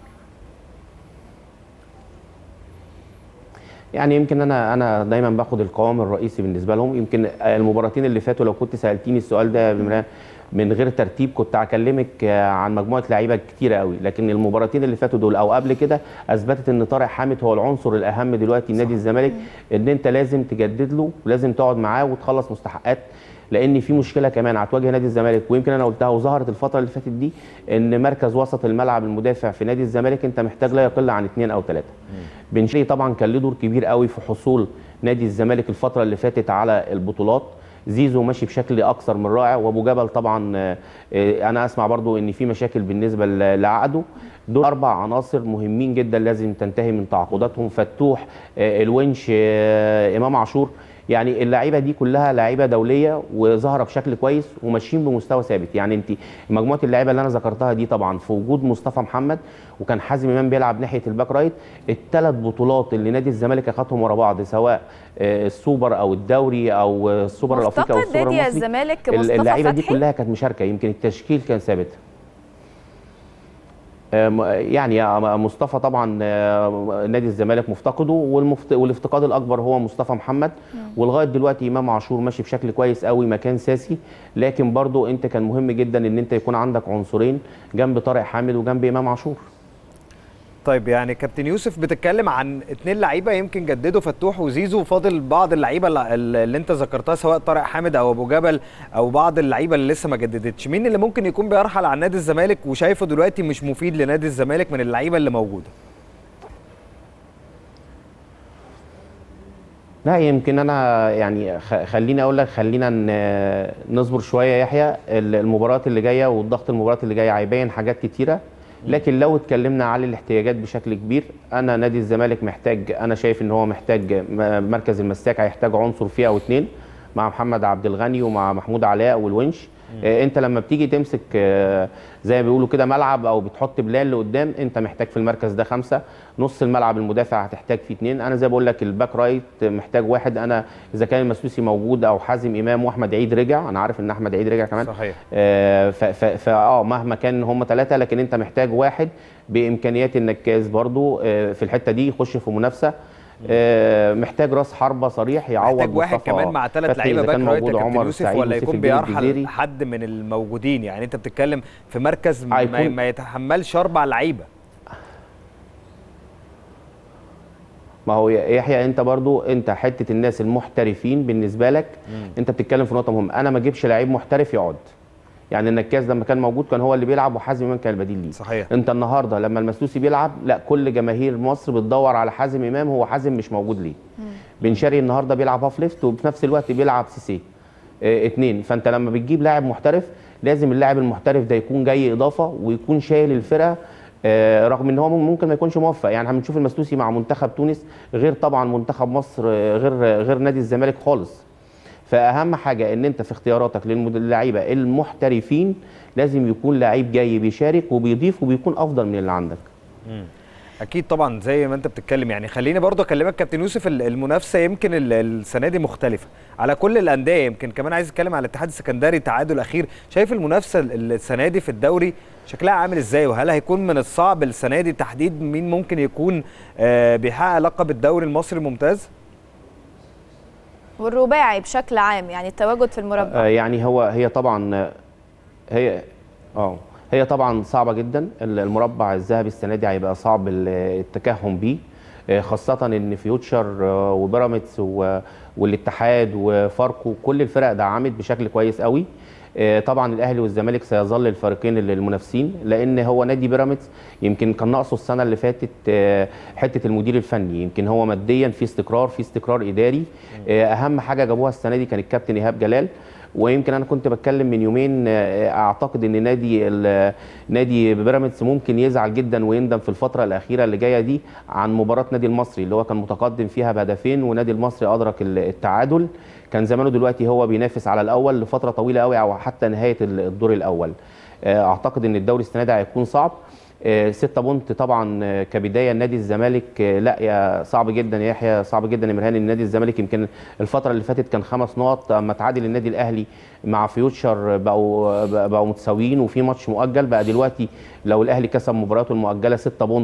يعني يمكن انا انا دايما باخد القوام الرئيسي بالنسبه لهم يمكن المباراتين اللي فاتوا لو كنت سالتيني السؤال ده يا بمران من غير ترتيب كنت هكلمك عن مجموعه لعيبه كتيره قوي لكن المباراتين اللي فاتوا دول او قبل كده اثبتت ان طارق حامد هو العنصر الاهم دلوقتي نادي الزمالك ان انت لازم تجدد له ولازم تقعد معاه وتخلص مستحقات لان في مشكله كمان هتواجه نادي الزمالك ويمكن انا قلتها وظهرت الفتره اللي فاتت دي ان مركز وسط الملعب المدافع في نادي الزمالك انت محتاج لا يقل عن اثنين او ثلاثه بن شرقي طبعا كان له دور كبير قوي في حصول نادي الزمالك الفتره اللي فاتت على البطولات زيزو ماشي بشكل اكثر من رائع وابو جبل طبعا آه، آه، انا اسمع برضو ان في مشاكل بالنسبه ل- لعقده دول اربع عناصر مهمين جدا لازم تنتهي من تعاقداتهم فتوح آه، الونش آه، امام عاشور يعني اللعيبه دي كلها لعيبه دوليه وظاهره بشكل كويس وماشيين بمستوى ثابت يعني انت مجموعه اللعيبه اللي انا ذكرتها دي طبعا في وجود مصطفى محمد وكان حازم امام بيلعب ناحيه الباك رايت الثلاث بطولات اللي نادي الزمالك اخذهم ورا بعض سواء آه، السوبر او الدوري او السوبر الافريقي او مفتقد السوبر نادي المصري الزمالك ال- مصطفى اللعيبه دي فتحي كلها كانت مشاركه يمكن التشكيل كان ثابت آه، م- يعني يا مصطفى طبعا آه، نادي الزمالك مفتقده والمفت... والافتقاد الاكبر هو مصطفى محمد ولغايه دلوقتي امام عاشور ماشي بشكل كويس قوي مكان ساسي لكن برضو انت كان مهم جدا ان انت يكون عندك عنصرين جنب طارق حامد وجنب امام عاشور طيب يعني كابتن يوسف بتتكلم عن اتنين لعيبه يمكن جددوا فتوح وزيزو فاضل بعض اللعيبه اللي- اللي انت ذكرتها سواء طارق حامد او ابو جبل او بعض اللعيبه اللي لسه ما جددتش مين اللي ممكن يكون بيرحل عن نادي الزمالك وشايفه دلوقتي مش مفيد لنادي الزمالك من اللعيبه اللي موجوده لا يمكن انا يعني خ- خليني اقول لك خلينا ن- نصبر شويه يا يحيى ال- المباريات اللي جايه والضغط المباريات اللي جايه هيبين حاجات كتيره لكن لو اتكلمنا على الاحتياجات بشكل كبير انا نادي الزمالك محتاج انا شايف ان هو محتاج م- مركز المساك هيحتاج عنصر فيه او اتنين مع محمد عبد الغني ومع محمود علاء والونش آه، انت لما بتيجي تمسك آه، زي ما بيقولوا كده ملعب او بتحط بلان لقدام انت محتاج في المركز ده خمسه نص الملعب المدافع هتحتاج فيه اثنين انا زي بقول لك الباك رايت محتاج واحد انا اذا كان المسلوسي موجود او حازم امام واحمد عيد رجع انا عارف ان احمد عيد رجع كمان صحيح آه، ف- ف- ف- اه مهما كان هم ثلاثه لكن انت محتاج واحد بامكانيات النكاز برضو آه، في الحته دي يخش في منافسه آه، محتاج راس حربه صريح يعوض محتاج واحد مصطفى كمان مع ثلاث فتحي لعيبه إذا باك كان رايت يا موجود كابتن عمر يوسف سعيد ولا وسيف يكون الدين بيرحل الجزيري. حد من الموجودين يعني انت بتتكلم في مركز ما, هيكون- ما يتحملش اربع لعيبه ما هو يحيى انت برضو انت حته الناس المحترفين بالنسبه لك انت بتتكلم في نقطه مهمه انا ما اجيبش لعيب محترف يقعد يعني النكاز لما كان موجود كان هو اللي بيلعب وحازم امام كان البديل ليه صحيح انت النهارده لما المسلوسي بيلعب لا كل جماهير مصر بتدور على حازم امام هو حازم مش موجود ليه بن شرقي النهارده بيلعب هاف ليفت وفي نفس الوقت بيلعب سيسي اه اتنين فانت لما بتجيب لاعب محترف لازم اللاعب المحترف ده يكون جاي اضافه ويكون شايل الفرقه آه، رغم ان هو ممكن ما يكونش موفق يعني احنا بنشوف المسلوسي مع منتخب تونس غير طبعا منتخب مصر آه، غير غير نادي الزمالك خالص فاهم حاجه ان انت في اختياراتك للمد- للعيبه المحترفين لازم يكون لعيب جاي بيشارك وبيضيف وبيكون افضل من اللي عندك اكيد طبعا زي ما انت بتتكلم يعني خليني برضو اكلمك كابتن يوسف ال- المنافسه يمكن ال- السنه دي مختلفه على كل الانديه يمكن كمان عايز اتكلم على الاتحاد السكندري تعادل اخير شايف المنافسه ال- السنه دي في الدوري شكلها عامل ازاي وهل هيكون من الصعب السنه دي تحديد مين ممكن يكون آه بيحقق لقب الدوري المصري الممتاز والرباعي بشكل عام يعني التواجد في المربع آه، يعني هو هي طبعا آه، هي اه هي طبعا صعبه جدا ال- المربع الذهبي السنه دي هيبقى صعب ال- التكهن بيه آه، خاصه ان فيوتشر آه، وبيراميدز و- والاتحاد وفاركو كل الفرق دعمت بشكل كويس قوي آه، طبعا الاهلي والزمالك سيظل الفريقين اللي- المنافسين لان هو نادي بيراميدز يمكن كان ناقصه السنه اللي فاتت آه، حته المدير الفني يمكن هو ماديا في استقرار في استقرار اداري آه، اهم حاجه جابوها السنه دي كان الكابتن ايهاب جلال ويمكن انا كنت بتكلم من يومين آه، اعتقد ان نادي ال- نادي بيراميدز ممكن يزعل جدا ويندم في الفتره الاخيره اللي جايه دي عن مباراه نادي المصري اللي هو كان متقدم فيها بهدفين ونادي المصري ادرك ال- التعادل كان زمانه دلوقتي هو بينافس على الاول لفتره طويله قوي او حتى نهايه ال- الدور الاول آه، اعتقد ان الدوري السنه ده هيكون صعب آه، ستة بونت طبعا آه، كبدايه نادي الزمالك آه، لا يا صعب جدا يا يحيى صعب جدا يا مرهان ان نادي الزمالك يمكن الفتره اللي فاتت كان خمس نقط اما تعادل النادي الاهلي مع فيوتشر بقوا بقوا متساويين وفي ماتش مؤجل بقى دلوقتي لو الاهلي كسب مباراته المؤجله 6 بونت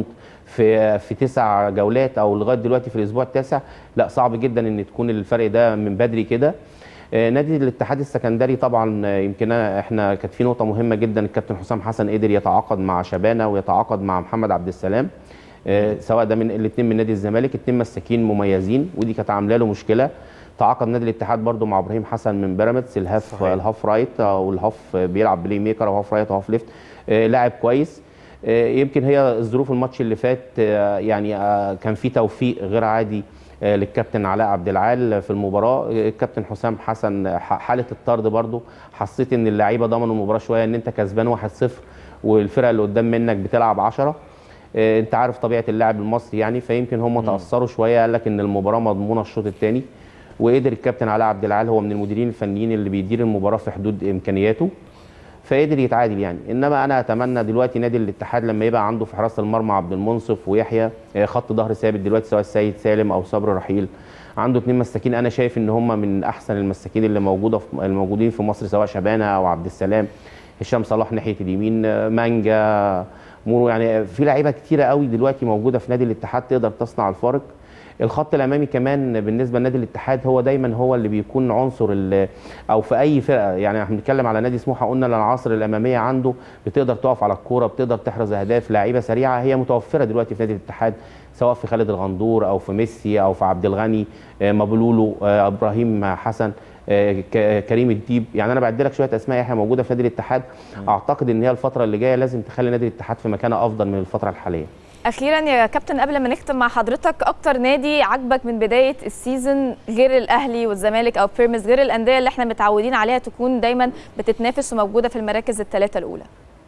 في في تسع جولات او لغايه دلوقتي في الاسبوع التاسع لا صعب جدا ان تكون الفرق ده من بدري كده آه، نادي الاتحاد السكندري طبعا آه، يمكن أنا- احنا كانت في نقطه مهمه جدا الكابتن حسام حسن قدر يتعاقد مع شبانه ويتعاقد مع محمد عبد السلام آه، سواء ده من الاثنين من نادي الزمالك اثنين مساكين مميزين ودي كانت عامله له مشكله تعاقد نادي الاتحاد برضو مع ابراهيم حسن من بيراميدز الهاف صحيح. الهاف رايت او الهاف بيلعب بلاي ميكر او هاف رايت او هاف ليفت آه، لاعب كويس آه، يمكن هي الظروف الماتش اللي فات آه، يعني آه، كان في توفيق غير عادي آه، للكابتن علاء عبد العال في المباراه آه، الكابتن حسام حسن ح- حاله الطرد برضو حسيت ان اللعيبه ضمنوا المباراه شويه ان انت كسبان 1-0 والفرقه اللي قدام منك بتلعب 10 آه، انت عارف طبيعه اللاعب المصري يعني فيمكن هم تاثروا شويه قال لك ان المباراه مضمونه الشوط الثاني وقدر الكابتن علاء عبد العال هو من المديرين الفنيين اللي بيدير المباراه في حدود امكانياته فقدر يتعادل يعني انما انا اتمنى دلوقتي نادي الاتحاد لما يبقى عنده في حراسه المرمى عبد المنصف ويحيى آه، خط ظهر ثابت دلوقتي سواء السيد سالم او صبري رحيل عنده اثنين مساكين انا شايف ان هم من احسن المساكين اللي موجوده في الموجودين في مصر سواء شبانه او عبد السلام هشام صلاح ناحيه اليمين آه، مانجا مورو يعني في لعيبه كتيره قوي دلوقتي موجوده في نادي الاتحاد تقدر تصنع الفارق الخط الامامي كمان بالنسبه لنادي الاتحاد هو دايما هو اللي بيكون عنصر ال- او في اي فرقه يعني احنا بنتكلم على نادي سموحه قلنا العناصر الاماميه عنده بتقدر تقف على الكوره بتقدر تحرز اهداف لعيبه سريعه هي متوفره دلوقتي في نادي الاتحاد سواء في خالد الغندور او في ميسي او في عبد الغني آه، مبلولو آه، ابراهيم حسن آه، ك- كريم الديب يعني انا بعد لك شويه اسماء احنا موجوده في نادي الاتحاد اعتقد ان هي الفتره اللي جايه لازم تخلي نادي الاتحاد في مكانه افضل من الفتره الحاليه اخيرا يا كابتن قبل ما نختم مع حضرتك اكتر نادي عجبك من بدايه السيزون غير الاهلي والزمالك او بيراميدز غير الانديه اللي احنا متعودين عليها تكون دايما بتتنافس وموجوده في المراكز الثلاثه الاولى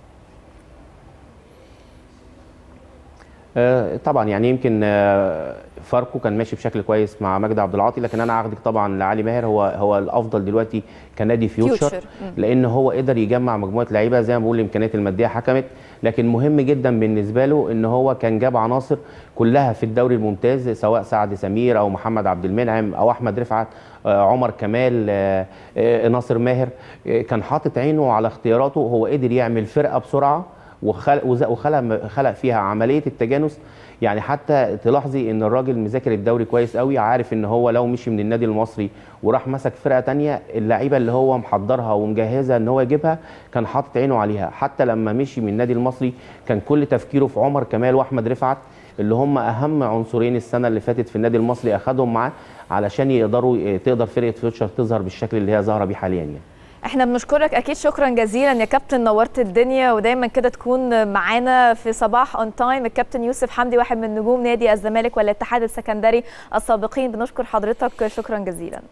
آه، طبعا يعني يمكن آه، فاركو كان ماشي بشكل كويس مع مجدي عبد العاطي لكن انا هاخدك طبعا لعلي ماهر هو هو الافضل دلوقتي كنادي فيوتشر فيوتشر، مم. لان هو قدر يجمع مجموعه لعيبه زي ما بقول الامكانيات الماديه حكمت لكن مهم جدا بالنسبه له ان هو كان جاب عناصر كلها في الدوري الممتاز سواء سعد سمير او محمد عبد المنعم او احمد رفعت آه، عمر كمال آه، آه، ناصر ماهر آه، كان حاطط عينه على اختياراته هو قدر يعمل فرقه بسرعه وخلق وز- وخلق خلق فيها عمليه التجانس يعني حتى تلاحظي ان الراجل مذاكر الدوري كويس قوي عارف ان هو لو مشي من النادي المصري وراح مسك فرقه تانية اللعيبه اللي هو محضرها ومجهزها ان هو يجيبها كان حاطط عينه عليها حتى لما مشي من النادي المصري كان كل تفكيره في عمر كمال واحمد رفعت اللي هم اهم عنصرين السنه اللي فاتت في النادي المصري اخدهم معاه علشان يقدروا تقدر فرقه فيوتشر تظهر بالشكل اللي هي ظاهره بيه حاليا يعني احنا بنشكرك اكيد شكرا جزيلا يا كابتن نورت الدنيا ودايما كده تكون معانا في صباح اون تايم الكابتن يوسف حمدي واحد من نجوم نادي الزمالك والاتحاد السكندري السابقين بنشكر حضرتك شكرا جزيلا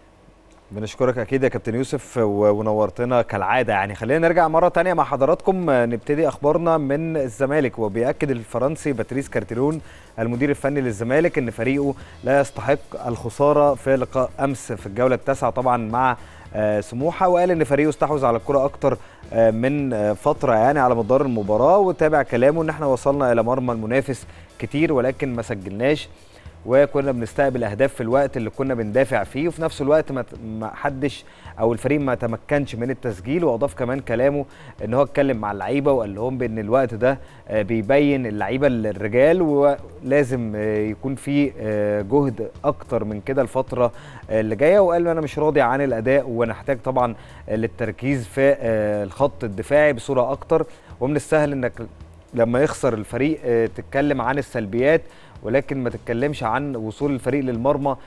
بنشكرك اكيد يا كابتن يوسف و- ونورتنا كالعاده يعني خلينا نرجع مره تانية مع حضراتكم آه، نبتدي اخبارنا من الزمالك وبياكد الفرنسي باتريس كارتيرون المدير الفني للزمالك ان فريقه لا يستحق الخساره في لقاء امس في الجوله التاسعه طبعا مع آه، سموحه وقال ان فريقه استحوذ على الكره اكتر آه، من آه، فتره يعني على مدار المباراه وتابع كلامه ان احنا وصلنا الى مرمى المنافس كتير ولكن ما سجلناش وكنا بنستقبل اهداف في الوقت اللي كنا بندافع فيه وفي نفس الوقت ما ما حدش او الفريق ما تمكنش من التسجيل واضاف كمان كلامه ان هو اتكلم مع اللعيبه وقال لهم بان الوقت ده آه، بيبين اللعيبه الرجال ولازم آه، يكون في آه، جهد اكتر من كده الفتره آه، اللي جايه وقال انا مش راضي عن الاداء ونحتاج طبعا آه، للتركيز في آه، الخط الدفاعي بصوره اكتر ومن السهل انك لما يخسر الفريق آه، تتكلم عن السلبيات ولكن ما تتكلمش عن وصول الفريق للمرمى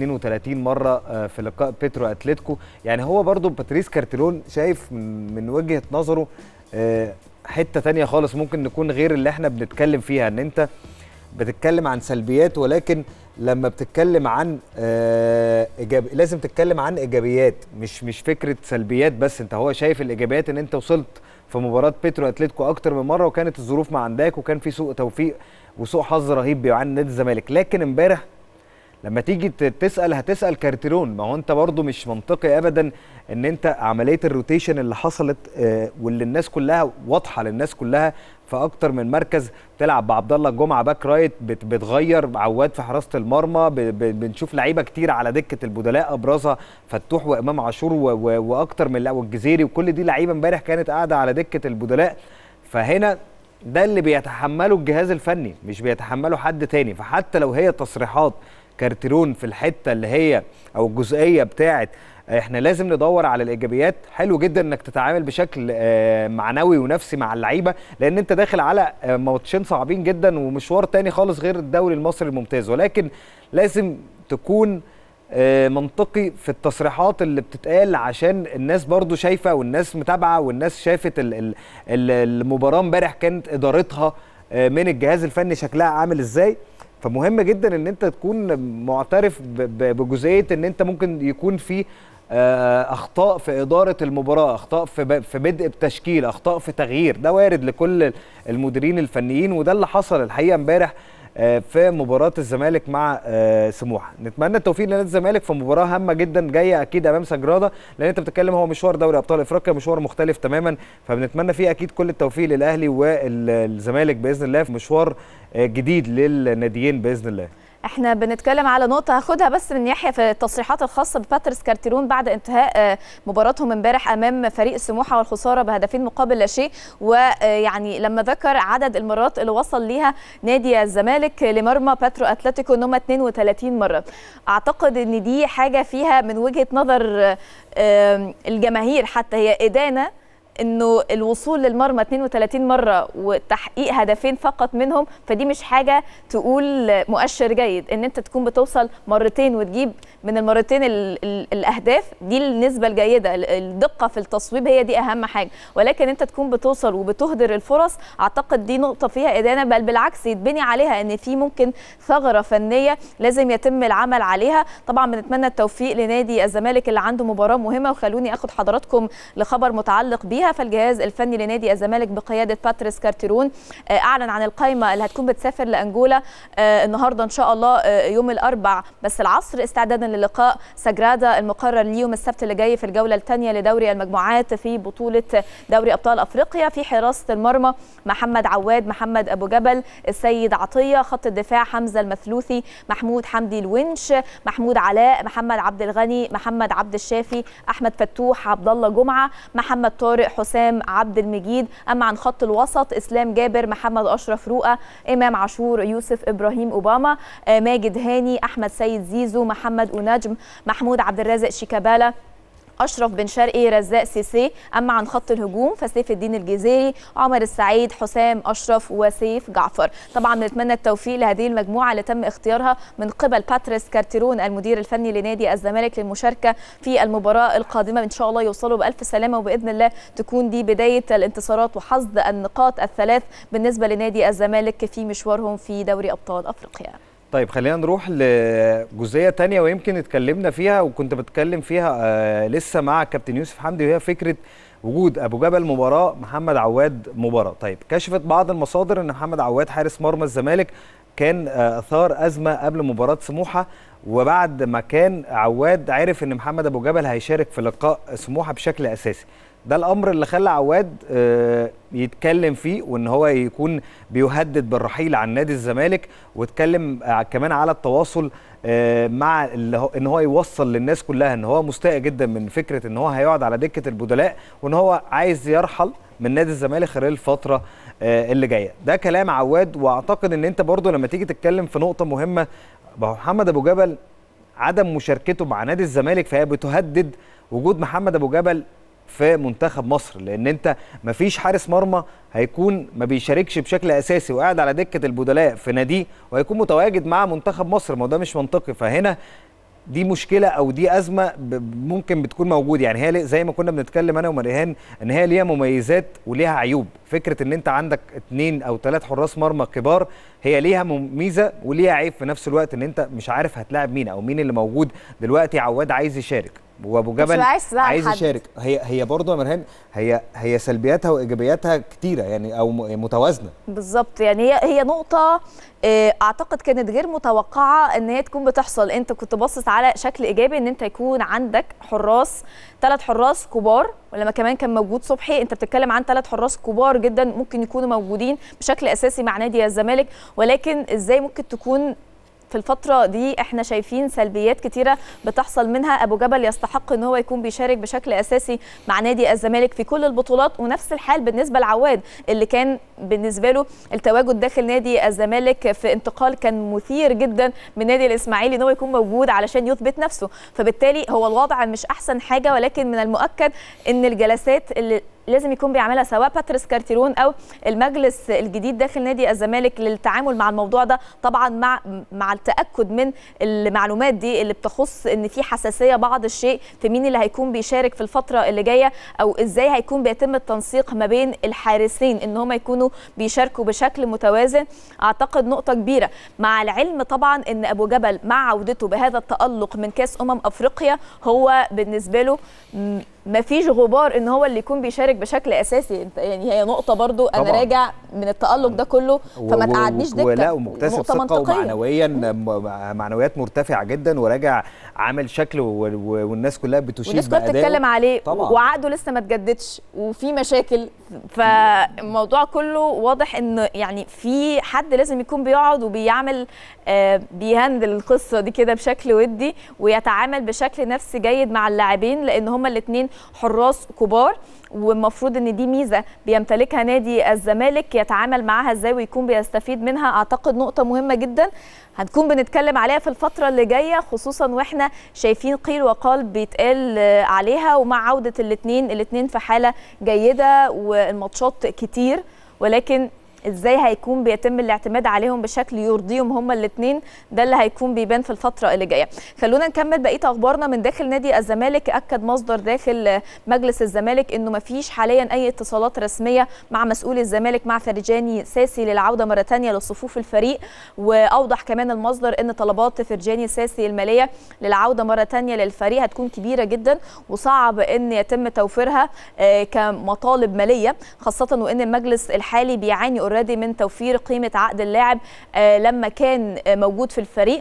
32 مره آه، في لقاء بيترو اتلتيكو يعني هو برضو باتريس كارتيرون شايف من من وجهه نظره آه، حته تانية خالص ممكن نكون غير اللي احنا بنتكلم فيها ان انت بتتكلم عن سلبيات ولكن لما بتتكلم عن آه، إيجاب لازم تتكلم عن ايجابيات مش مش فكره سلبيات بس انت هو شايف الايجابيات ان انت وصلت في مباراه بيترو اتلتيكو اكتر من مره وكانت الظروف ما عندك وكان في سوء توفيق وسوء حظ رهيب بيعاني نادي الزمالك لكن امبارح لما تيجي ت- تسال هتسال كارتيرون ما هو انت برضو مش منطقي ابدا ان انت عمليه الروتيشن اللي حصلت آه، واللي الناس كلها واضحه للناس كلها في اكتر من مركز بتلعب بعبد الله الجمعه باك رايت بت- بتغير عواد في حراسه المرمى ب- ب- بنشوف لعيبه كتير على دكه البدلاء ابرزها فتوح وامام عاشور و- و- واكتر من لا والجزيري وكل دي لعيبه امبارح كانت قاعده على دكه البدلاء فهنا ده اللي بيتحمله الجهاز الفني مش بيتحمله حد تاني فحتى لو هي تصريحات كارتيرون في الحته اللي هي او الجزئيه بتاعه احنا لازم ندور على الايجابيات حلو جدا انك تتعامل بشكل آه، معنوي ونفسي مع اللعيبه لان انت داخل على آه، ماتشين صعبين جدا ومشوار تاني خالص غير الدوري المصري الممتاز ولكن لازم تكون آه، منطقي في التصريحات اللي بتتقال عشان الناس برضو شايفه والناس متابعه والناس شافت ال- ال- ال- المباراه امبارح كانت ادارتها آه، من الجهاز الفني شكلها عامل ازاي فمهم جدا ان انت تكون معترف ب- ب- بجزئيه ان انت ممكن يكون في آه، اخطاء في اداره المباراه اخطاء في ب- في بدء التشكيل اخطاء في تغيير ده وارد لكل المديرين الفنيين وده اللي حصل الحقيقه امبارح آه، في مباراه الزمالك مع آه، سموحه نتمنى التوفيق لنادي الزمالك في مباراه هامه جدا جايه اكيد امام سجراده لان انت بتتكلم هو مشوار دوري ابطال افريقيا مشوار مختلف تماما فبنتمنى فيه اكيد كل التوفيق للاهلي والزمالك باذن الله في مشوار آه، جديد للناديين باذن الله احنا بنتكلم على نقطة هاخدها بس من يحيى في التصريحات الخاصة بباتريس كارتيرون بعد انتهاء آه، مباراتهم امبارح امام فريق سموحة والخسارة بهدفين مقابل لا شيء ويعني لما ذكر عدد المرات اللي وصل ليها نادي الزمالك لمرمى باترو اتلتيكو ان هم 32 مرة اعتقد ان دي حاجة فيها من وجهة نظر آه، آه، الجماهير حتى هي ادانة انه الوصول للمرمى 32 مره وتحقيق هدفين فقط منهم فدي مش حاجه تقول مؤشر جيد ان انت تكون بتوصل مرتين وتجيب من المرتين ال ال الاهداف دي النسبه الجيده ال- الدقه في التصويب هي دي اهم حاجه ولكن انت تكون بتوصل وبتهدر الفرص اعتقد دي نقطه فيها ادانه بل بالعكس يتبني عليها ان في ممكن ثغره فنيه لازم يتم العمل عليها طبعا بنتمنى التوفيق لنادي الزمالك اللي عنده مباراه مهمه وخلوني اخد حضراتكم لخبر متعلق بيها فالجهاز الفني لنادي الزمالك بقياده باتريس كارتيرون آه، اعلن عن القائمه اللي هتكون بتسافر لانجولا آه، النهارده ان شاء الله آه، يوم الاربع بس العصر استعدادا للقاء سجرادا المقرر ليوم السبت اللي جاي في الجوله الثانيه لدوري المجموعات في بطوله دوري ابطال افريقيا في حراسه المرمى محمد عواد محمد ابو جبل السيد عطيه خط الدفاع حمزه المثلوثي محمود حمدي الونش محمود علاء محمد عبد الغني محمد عبد الشافي احمد فتوح عبد الله جمعه محمد طارق حسام عبد المجيد اما عن خط الوسط اسلام جابر محمد اشرف رؤى امام عاشور يوسف ابراهيم اوباما آه، ماجد هاني احمد سيد زيزو محمد ونجم محمود عبد الرازق شيكابالا اشرف بن شرقي رزاق سيسي اما عن خط الهجوم فسيف الدين الجزيري عمر السعيد حسام اشرف وسيف جعفر طبعا بنتمنى التوفيق لهذه المجموعه اللي تم اختيارها من قبل باتريس كارتيرون المدير الفني لنادي الزمالك للمشاركه في المباراه القادمه ان شاء الله يوصلوا بالف سلامه وباذن الله تكون دي بدايه الانتصارات وحصد النقاط الثلاث بالنسبه لنادي الزمالك في مشوارهم في دوري ابطال افريقيا طيب خلينا نروح لجزئيه تانية ويمكن اتكلمنا فيها وكنت بتكلم فيها آه لسه مع كابتن يوسف حمدي وهي فكره وجود ابو جبل مباراه محمد عواد مباراه طيب كشفت بعض المصادر ان محمد عواد حارس مرمى الزمالك كان آه، اثار ازمه قبل مباراه سموحه وبعد ما كان عواد عرف ان محمد ابو جبل هيشارك في لقاء سموحه بشكل اساسي ده الامر اللي خلى عواد آه، يتكلم فيه وان هو يكون بيهدد بالرحيل عن نادي الزمالك واتكلم آه، كمان على التواصل آه، مع اللي هو ان هو يوصل للناس كلها ان هو مستاء جدا من فكره ان هو هيقعد على دكه البدلاء وان هو عايز يرحل من نادي الزمالك خلال الفتره آه، اللي جايه ده كلام عواد واعتقد ان انت برضو لما تيجي تتكلم في نقطه مهمه ما هو محمد ابو جبل عدم مشاركته مع نادي الزمالك فهي بتهدد وجود محمد ابو جبل في منتخب مصر لان انت مفيش حارس مرمى هيكون ما بيشاركش بشكل اساسي وقاعد على دكه البدلاء في ناديه وهيكون متواجد مع منتخب مصر ما هو ده مش منطقي فهنا دي مشكله او دي ازمه ب- ممكن بتكون موجوده يعني هي ليه- زي ما كنا بنتكلم انا ومريهان ان هي ليها مميزات وليها عيوب فكره ان انت عندك اتنين او ثلاث حراس مرمى كبار هي ليها مم- ميزه وليها عيب في نفس الوقت ان انت مش عارف هتلاعب مين او مين اللي موجود دلوقتي عواد عايز يشارك وابو جبل عايز تزعل عايز حد. يشارك هي هي برضه يا مرهان هي هي سلبياتها وايجابياتها كتيره يعني او م- متوازنه بالظبط يعني هي هي نقطة آه، اعتقد كانت غير متوقعة ان هي تكون بتحصل انت كنت باصص على شكل ايجابي ان انت يكون عندك حراس ثلاث حراس كبار ولما كمان كان موجود صبحي انت بتتكلم عن ثلاث حراس كبار جدا ممكن يكونوا موجودين بشكل اساسي مع نادي الزمالك ولكن ازاي ممكن تكون في الفترة دي احنا شايفين سلبيات كتيرة بتحصل منها ابو جبل يستحق ان هو يكون بيشارك بشكل اساسي مع نادي الزمالك في كل البطولات ونفس الحال بالنسبة لعواد اللي كان بالنسبة له التواجد داخل نادي الزمالك في انتقال كان مثير جدا من نادي الاسماعيلي ان هو يكون موجود علشان يثبت نفسه فبالتالي هو الوضع مش احسن حاجة ولكن من المؤكد ان الجلسات اللي لازم يكون بيعملها سواء باتريس كارتيرون او المجلس الجديد داخل نادي الزمالك للتعامل مع الموضوع ده طبعا مع مع التاكد من المعلومات دي اللي بتخص ان في حساسيه بعض الشيء في مين اللي هيكون بيشارك في الفتره اللي جايه او ازاي هيكون بيتم التنسيق ما بين الحارسين ان هم يكونوا بيشاركوا بشكل متوازن اعتقد نقطه كبيره مع العلم طبعا ان ابو جبل مع عودته بهذا التالق من كاس امم افريقيا هو بالنسبه له م- مفيش غبار ان هو اللي يكون بيشارك بشكل اساسي انت يعني هي نقطه برضو انا طبعاً. راجع من التالق ده كله فما و- و- تقعدنيش دكه ولا ومكتسب نقطة ثقه منطقية. ومعنويا م- معنويات مرتفعه جدا وراجع عامل شكل و- و- والناس كلها بتشيد والناس كلها بأدائه. بتتكلم عليه طبعاً. وعقده لسه ما اتجددش وفي مشاكل فالموضوع كله واضح ان يعني في حد لازم يكون بيقعد وبيعمل آه، بيهندل القصه دي كده بشكل ودي ويتعامل بشكل نفسي جيد مع اللاعبين لان هما الاثنين حراس كبار والمفروض ان دي ميزه بيمتلكها نادي الزمالك يتعامل معاها ازاي ويكون بيستفيد منها اعتقد نقطه مهمه جدا هنكون بنتكلم عليها في الفتره اللي جايه خصوصا واحنا شايفين قيل وقال بيتقال آه، عليها ومع عوده الاثنين الاثنين في حاله جيده والماتشات كتير ولكن ازاي هيكون بيتم الاعتماد عليهم بشكل يرضيهم هما الاثنين ده اللي هيكون بيبان في الفتره اللي جايه خلونا نكمل بقيه اخبارنا من داخل نادي الزمالك اكد مصدر داخل مجلس الزمالك انه ما فيش حاليا اي اتصالات رسميه مع مسؤول الزمالك مع فرجاني ساسي للعوده مره ثانيه لصفوف الفريق واوضح كمان المصدر ان طلبات فرجاني ساسي الماليه للعوده مره ثانيه للفريق هتكون كبيره جدا وصعب ان يتم توفيرها آه، كمطالب ماليه خاصه وان المجلس الحالي بيعاني اوريدي من توفير قيمه عقد اللاعب آه، لما كان آه، موجود في الفريق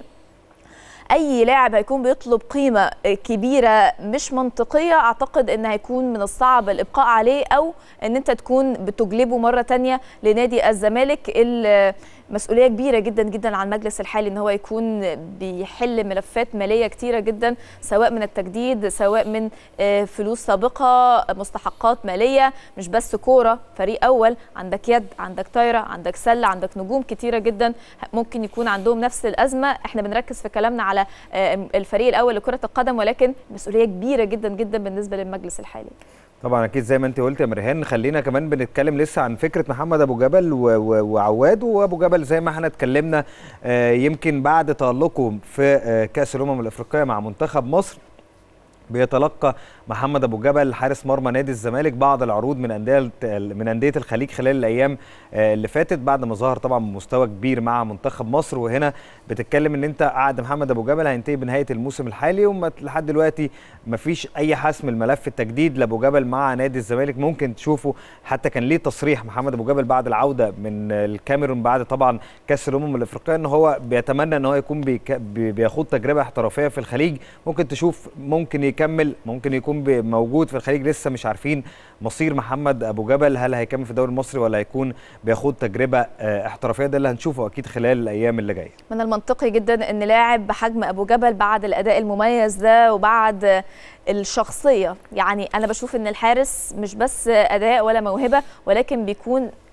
اي لاعب هيكون بيطلب قيمه كبيره مش منطقيه اعتقد ان هيكون من الصعب الابقاء عليه او ان انت تكون بتجلبه مره تانية لنادي الزمالك المسؤوليه كبيره جدا جدا على المجلس الحالي ان هو يكون بيحل ملفات ماليه كتيره جدا سواء من التجديد سواء من آه، فلوس سابقه مستحقات ماليه مش بس كوره فريق اول عندك يد عندك طايره عندك سله عندك نجوم كتيره جدا ممكن يكون عندهم نفس الازمه احنا بنركز في كلامنا على آه، الفريق الاول لكره القدم ولكن مسؤوليه كبيره جدا جدا بالنسبه للمجلس الحالي طبعا اكيد زي ما انت قلت يا مرهان خلينا كمان بنتكلم لسه عن فكره محمد ابو جبل و- و- وعواد وابو جبل زي ما احنا اتكلمنا آه، يمكن بعد تالقه في آه، كاس الامم الافريقيه مع منتخب مصر بيتلقى محمد ابو جبل حارس مرمى نادي الزمالك بعض العروض من انديه من انديه الخليج خلال الايام آه، اللي فاتت بعد ما ظهر طبعا بمستوى كبير مع منتخب مصر وهنا بتتكلم ان انت عقد محمد ابو جبل هينتهي بنهايه الموسم الحالي ولحد دلوقتي مفيش اي حسم الملف التجديد لابو جبل مع نادي الزمالك ممكن تشوفه حتى كان ليه تصريح محمد ابو جبل بعد العوده من الكاميرون بعد طبعا كاس الامم الافريقيه ان هو بيتمنى ان هو يكون بيك- بي- بيخوض تجربه احترافيه في الخليج ممكن تشوف ممكن يكمل ممكن يكون بي- موجود في الخليج لسه مش عارفين مصير محمد ابو جبل هل هيكمل في الدوري المصري ولا هيكون بيخوض تجربه آه، احترافيه ده اللي هنشوفه اكيد خلال الايام اللي جايه من المنطقي جدا ان لاعب بحجم ابو جبل بعد الاداء المميز ده وبعد الشخصيه يعني انا بشوف ان الحارس مش بس اداء ولا موهبه ولكن بيكون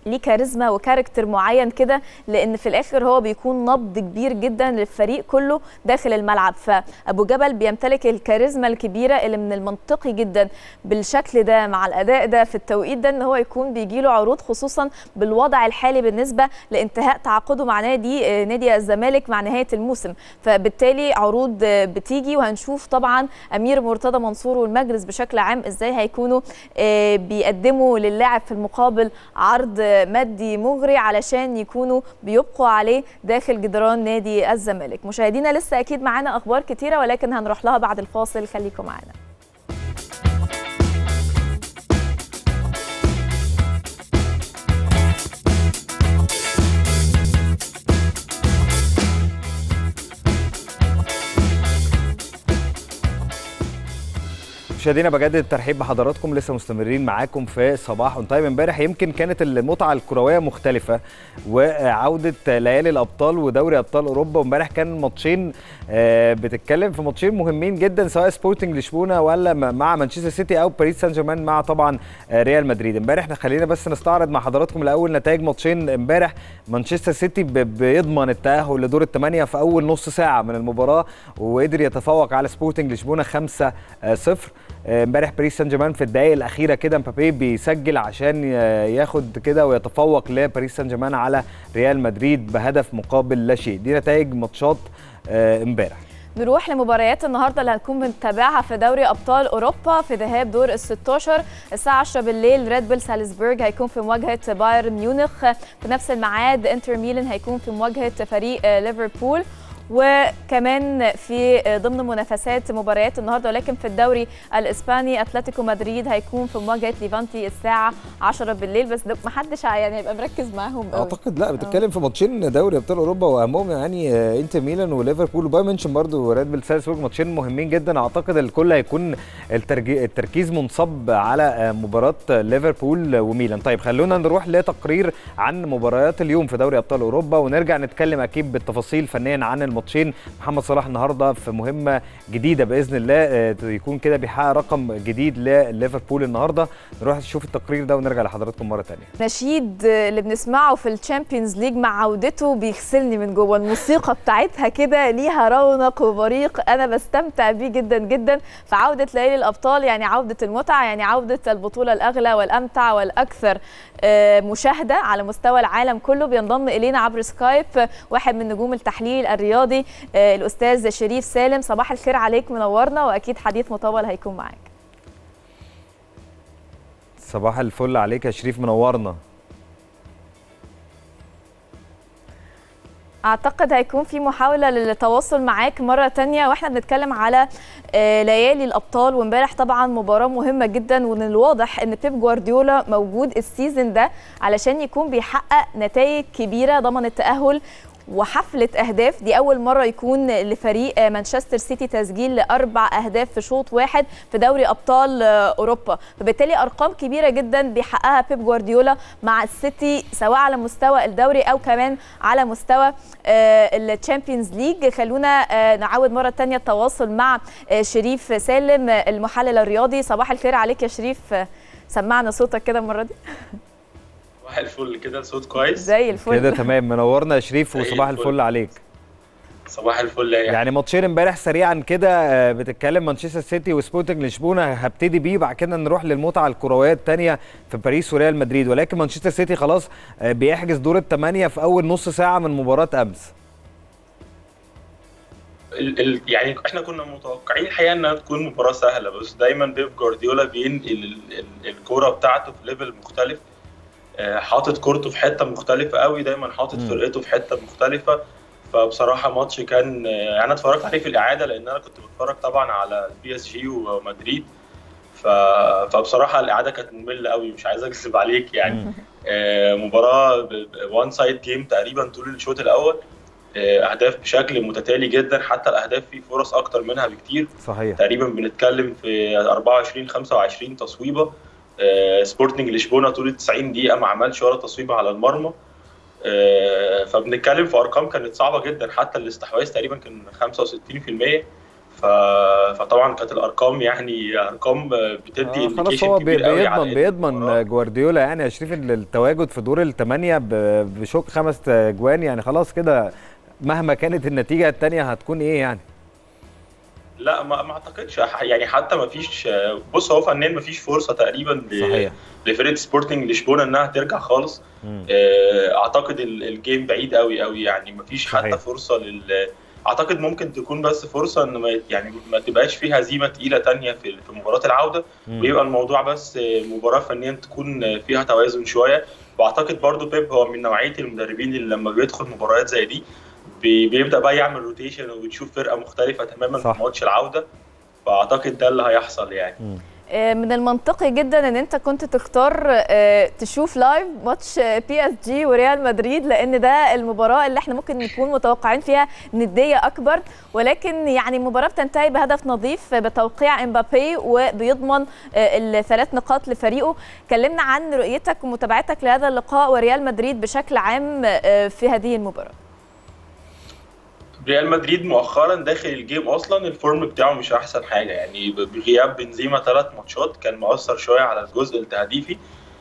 ليه كاريزما وكاركتر معين كده لان في الاخر هو بيكون نبض كبير جدا للفريق كله داخل الملعب فابو جبل بيمتلك الكاريزما الكبيره اللي من المنطقي جدا بالشكل ده مع الاداء ده في التوقيت ده ان هو يكون بيجي له عروض خصوصا بالوضع الحالي بالنسبه لانتهاء تعاقده مع نادي نادي الزمالك مع نهايه الموسم فبالتالي عروض بتيجي وهنشوف طبعا امير مرتضى منصور والمجلس بشكل عام ازاي هيكونوا بيقدموا للاعب في المقابل عرض مادي مغري علشان يكونوا بيبقوا عليه داخل جدران نادي الزمالك مشاهدينا لسه اكيد معانا اخبار كتيره ولكن هنروح لها بعد الفاصل خليكم معانا مشاهدينا بجدد الترحيب بحضراتكم لسه مستمرين معاكم في صباح اون تايم امبارح يمكن كانت المتعه الكرويه مختلفه وعوده ليالي الابطال ودوري ابطال اوروبا وامبارح كان ماتشين بتتكلم في ماتشين مهمين جدا سواء سبورتنج لشبونه ولا مع مانشستر سيتي او باريس سان جيرمان مع طبعا ريال مدريد امبارح احنا خلينا بس نستعرض مع حضراتكم الاول نتائج ماتشين امبارح مانشستر سيتي بيضمن التاهل لدور الثمانيه في اول نص ساعه من المباراه وقدر يتفوق على سبورتنج لشبونه 5 0 امبارح باريس سان جيرمان في الدقائق الاخيره كده مبابي بيسجل عشان ياخد كده ويتفوق لباريس سان جيرمان على ريال مدريد بهدف مقابل لا شيء دي نتائج ماتشات امبارح نروح لمباريات النهارده اللي هنكون بنتابعها في دوري ابطال اوروبا في ذهاب دور ال 16 الساعه 10 بالليل ريد بول سالزبورج هيكون في مواجهه بايرن ميونخ في نفس الميعاد انتر ميلان هيكون في مواجهه فريق ليفربول وكمان في ضمن منافسات مباريات النهارده ولكن في الدوري الاسباني اتلتيكو مدريد هيكون في مواجهه ليفانتي الساعه 10 بالليل بس ما حدش يعني هيبقى مركز معاهم قوي اعتقد لا بتتكلم في ماتشين دوري ابطال اوروبا واهمهم يعني انتر ميلان وليفربول وبايرن ميونخ برضه ريد بول سالزبورج ماتشين مهمين جدا اعتقد الكل هيكون التركيز منصب على مباراه ليفربول وميلان طيب خلونا نروح لتقرير عن مباريات اليوم في دوري ابطال اوروبا ونرجع نتكلم اكيد بالتفاصيل فنيا عن الماتشين محمد صلاح النهارده في مهمه جديده باذن الله يكون كده بيحقق رقم جديد لليفربول النهارده نروح نشوف التقرير ده ونرجع لحضراتكم مره ثانيه نشيد اللي بنسمعه في الشامبيونز ليج مع عودته بيغسلني من جوه الموسيقى بتاعتها كده ليها رونق وبريق انا بستمتع بيه جدا جدا في عوده ليالي الابطال يعني عوده المتعه يعني عوده البطوله الاغلى والامتع والاكثر مشاهده على مستوى العالم كله بينضم الينا عبر سكايب واحد من نجوم التحليل الرياضي الاستاذ شريف سالم صباح الخير عليك منورنا واكيد حديث مطول هيكون معاك صباح الفل عليك يا شريف منورنا اعتقد هيكون في محاوله للتواصل معاك مره تانية واحنا بنتكلم على ليالي الابطال وامبارح طبعا مباراه مهمه جدا ومن الواضح ان بيب جوارديولا موجود السيزون ده علشان يكون بيحقق نتائج كبيره ضمن التاهل وحفلة أهداف دي أول مرة يكون لفريق مانشستر سيتي تسجيل لأربع أهداف في شوط واحد في دوري أبطال أوروبا فبالتالي أرقام كبيرة جدا بيحققها بيب جوارديولا مع السيتي سواء على مستوى الدوري أو كمان على مستوى الشامبيونز ليج خلونا نعود مرة تانية التواصل مع شريف سالم المحلل الرياضي صباح الخير عليك يا شريف سمعنا صوتك كده المرة دي صباح الفل كده الصوت كويس زي الفل كده تمام منورنا يا شريف وصباح الفل. الفل عليك صباح الفل يعني, يعني ماتشين امبارح سريعا كده بتتكلم مانشستر سيتي وسبورتنج لشبونه هبتدي بيه بعد كده نروح للمتعه الكرويه الثانيه في باريس وريال مدريد ولكن مانشستر سيتي خلاص بيحجز دور الثمانيه في اول نص ساعه من مباراه امس ال ال يعني احنا كنا متوقعين الحقيقه انها تكون مباراه سهله بس دايما بيب جوارديولا بينقل الكوره بتاعته في ليفل مختلف حاطط كورته في حته مختلفه قوي دايما حاطط فرقته في حته مختلفه فبصراحه ماتش كان يعني انا اتفرجت عليه في الاعاده لان انا كنت بتفرج طبعا على بي اس جي ومدريد ف... فبصراحه الاعاده كانت ممله قوي مش عايز اكذب عليك يعني مباراه وان سايد جيم تقريبا طول الشوط الاول اهداف بشكل متتالي جدا حتى الاهداف في فرص اكتر منها بكتير صحيح تقريبا بنتكلم في 24 25 تصويبه سبورتنج لشبونه طول 90 دقيقه ما عملش ولا تصويبه على المرمى فبنتكلم في ارقام كانت صعبه جدا حتى الاستحواذ تقريبا كان 65% ف... فطبعا كانت الارقام يعني ارقام بتدي آه خلاص indication هو بي- كبير قوي على بيضمن إن بيضمن المباراة- جوارديولا يعني يا شريف ال- التواجد في دور الثمانيه ب- بشوك خمس جوان يعني خلاص كده مهما كانت النتيجه الثانيه هتكون ايه يعني لا ما, ما اعتقدش يعني حتى ما فيش بص هو فنيا ما فيش فرصه تقريبا ل- صحيح لفرقه سبورتنج لشبونه انها ترجع خالص مم. آه، اعتقد ال- الجيم بعيد قوي قوي يعني ما فيش صحيح. حتى فرصه لل اعتقد ممكن تكون بس فرصه ان ما يعني ما تبقاش فيه هزيمه تقيله تانية في في مباراه العوده مم. ويبقى الموضوع بس مباراه فنيا تكون فيها توازن شويه واعتقد برضو بيب هو من نوعيه المدربين اللي لما بيدخل مباريات زي دي بي- بيبدا بقى يعمل روتيشن وبتشوف فرقه مختلفه تماما صح. في ماتش العوده فاعتقد ده اللي هيحصل يعني آه، من المنطقي جدا ان انت كنت تختار آه، تشوف لايف ماتش بي اس جي وريال مدريد لان ده المباراه اللي احنا ممكن نكون متوقعين فيها نديه اكبر ولكن يعني المباراه بتنتهي بهدف نظيف بتوقيع امبابي وبيضمن آه، الثلاث نقاط لفريقه كلمنا عن رؤيتك ومتابعتك لهذا اللقاء وريال مدريد بشكل عام آه، في هذه المباراه ريال مدريد مؤخرا داخل الجيم اصلا الفورم بتاعه مش احسن حاجه يعني ب- بغياب بنزيما ثلاث ماتشات كان مؤثر شويه على الجزء التهديفي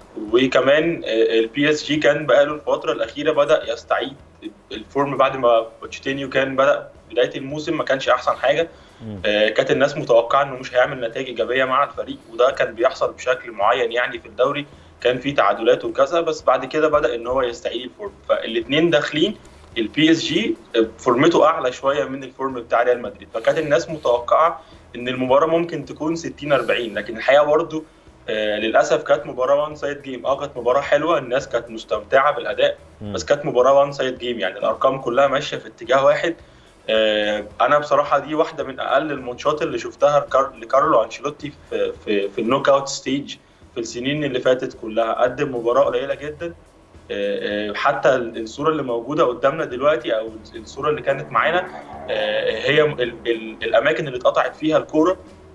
وكمان البي اس جي كان بقاله الفتره الاخيره بدا يستعيد الفورم بعد ما بوتشيتينيو كان بدا بدايه الموسم ما كانش احسن حاجه آه، كانت الناس متوقعه انه مش هيعمل نتائج ايجابيه مع الفريق وده كان بيحصل بشكل معين يعني في الدوري كان في تعادلات وكذا بس بعد كده بدا ان هو يستعيد الفورم فالاثنين داخلين البي اس جي فورمته اعلى شويه من الفورم بتاع ريال مدريد فكانت الناس متوقعه ان المباراه ممكن تكون 60 40 لكن الحقيقه برضو آه للاسف كانت مباراه وان سايد جيم اه كانت مباراه حلوه الناس كانت مستمتعه بالاداء مم. بس كانت مباراه وان سايد جيم يعني الارقام كلها ماشيه في اتجاه واحد آه انا بصراحه دي واحده من اقل الماتشات اللي شفتها لكار- لكارلو انشيلوتي في في في النوك اوت ستيج في السنين اللي فاتت كلها قدم مباراه قليله جدا آه، آه، حتى الصوره اللي موجوده قدامنا دلوقتي او الصوره اللي كانت معانا آه، هي ال- ال- الاماكن اللي اتقطعت فيها الكوره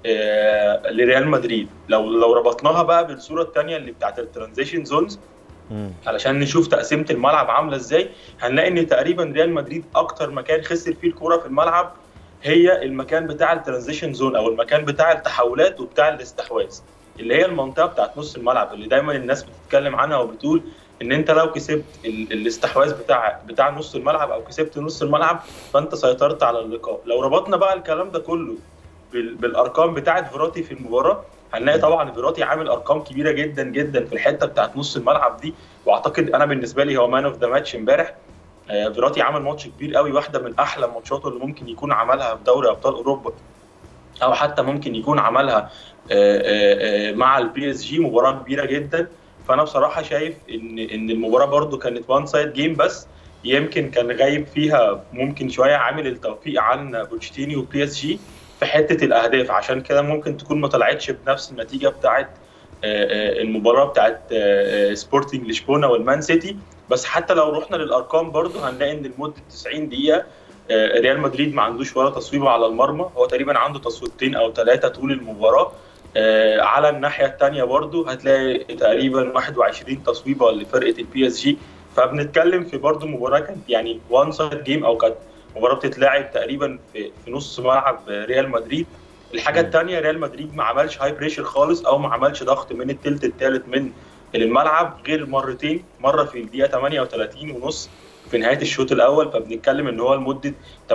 آه، لريال مدريد لو لو ربطناها بقى بالصوره الثانيه اللي بتاعت الترانزيشن زونز مم. علشان نشوف تقسيمه الملعب عامله ازاي هنلاقي ان تقريبا ريال مدريد اكتر مكان خسر فيه الكوره في الملعب هي المكان بتاع الترانزيشن زون او المكان بتاع التحولات وبتاع الاستحواذ اللي هي المنطقه بتاعت نص الملعب اللي دايما الناس بتتكلم عنها وبتقول ان انت لو كسبت ال- الاستحواذ بتاع بتاع نص الملعب او كسبت نص الملعب فانت سيطرت على اللقاء لو ربطنا بقى الكلام ده كله بال- بالارقام بتاعت فيراتي في المباراه هنلاقي طبعا فيراتي عامل ارقام كبيره جدا جدا في الحته بتاعت نص الملعب دي واعتقد انا بالنسبه لي هو مان اوف ذا ماتش امبارح آه، فيراتي عمل ماتش كبير قوي واحده من احلى ماتشاته اللي ممكن يكون عملها في دوري ابطال اوروبا او حتى ممكن يكون عملها آه، آه، آه، مع البي اس جي مباراه كبيره جدا فانا بصراحه شايف ان ان المباراه برده كانت وان سايد جيم بس يمكن كان غايب فيها ممكن شويه عامل التوفيق عن بوتشيتيني وبي اس جي في حته الاهداف عشان كده ممكن تكون ما طلعتش بنفس النتيجه بتاعت آه، آه، المباراه بتاعت آه، آه، سبورتنج لشبونه والمان سيتي بس حتى لو رحنا للارقام برضو هنلاقي ان لمده 90 دقيقه آه، ريال مدريد ما عندوش ولا تصويبه على المرمى هو تقريبا عنده تصويبتين او ثلاثه طول المباراه آه، على الناحيه الثانيه برضو هتلاقي تقريبا 21 تصويبه لفرقه البي اس جي فبنتكلم في برضو مباراه كانت يعني وان سايد جيم او كانت مباراه بتتلعب تقريبا في في نص ملعب ريال مدريد الحاجه الثانيه ريال مدريد ما عملش هاي بريشر خالص او ما عملش ضغط من الثلث الثالث من الملعب غير مرتين مره في الدقيقه 38 ونص في نهايه الشوط الاول فبنتكلم ان هو لمده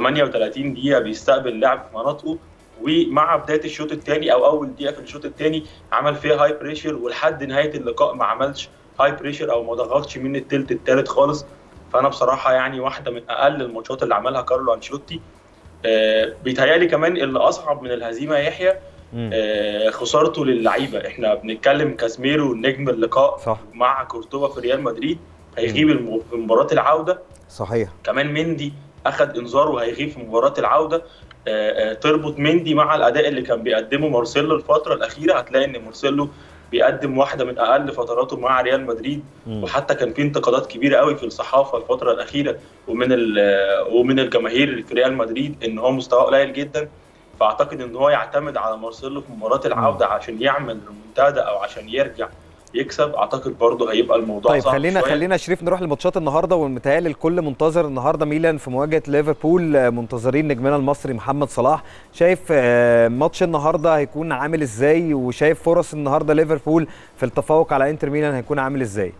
38 دقيقه بيستقبل لعب في مناطقه ومع بدايه الشوط الثاني او اول دقيقه في الشوط الثاني عمل فيها هاي بريشر ولحد نهايه اللقاء ما عملش هاي بريشر او ما ضغطش من الثلث الثالث خالص فانا بصراحه يعني واحده من اقل الماتشات اللي عملها كارلو انشيلوتي آه بيتهيألي كمان اللي اصعب من الهزيمه يا يحيى مم. آه خسارته للعيبه احنا بنتكلم كاسميرو نجم اللقاء صح مع كورتوا في ريال مدريد هيغيب الم- في مباراه العوده صحيح كمان مندي اخذ انذار وهيغيب في مباراه العوده آه، آه، تربط مندي مع الاداء اللي كان بيقدمه مارسيلو الفتره الاخيره هتلاقي ان مارسيلو بيقدم واحده من اقل فتراته مع ريال مدريد مم. وحتى كان في انتقادات كبيره قوي في الصحافه الفتره الاخيره ومن ال- ومن الجماهير في ريال مدريد ان هو مستواه قليل جدا فاعتقد ان هو يعتمد على مارسيلو في مباراه العوده عشان يعمل ريمونتادا او عشان يرجع يكسب اعتقد برضه هيبقى الموضوع طيب صعب خلينا شوية. خلينا شريف نروح لماتشات النهارده والمتهيألي الكل منتظر النهارده ميلان في مواجهه ليفربول آه، منتظرين نجمنا المصري محمد صلاح شايف آه، ماتش النهارده هيكون عامل ازاي وشايف فرص النهارده ليفربول في التفوق على انتر ميلان هيكون عامل ازاي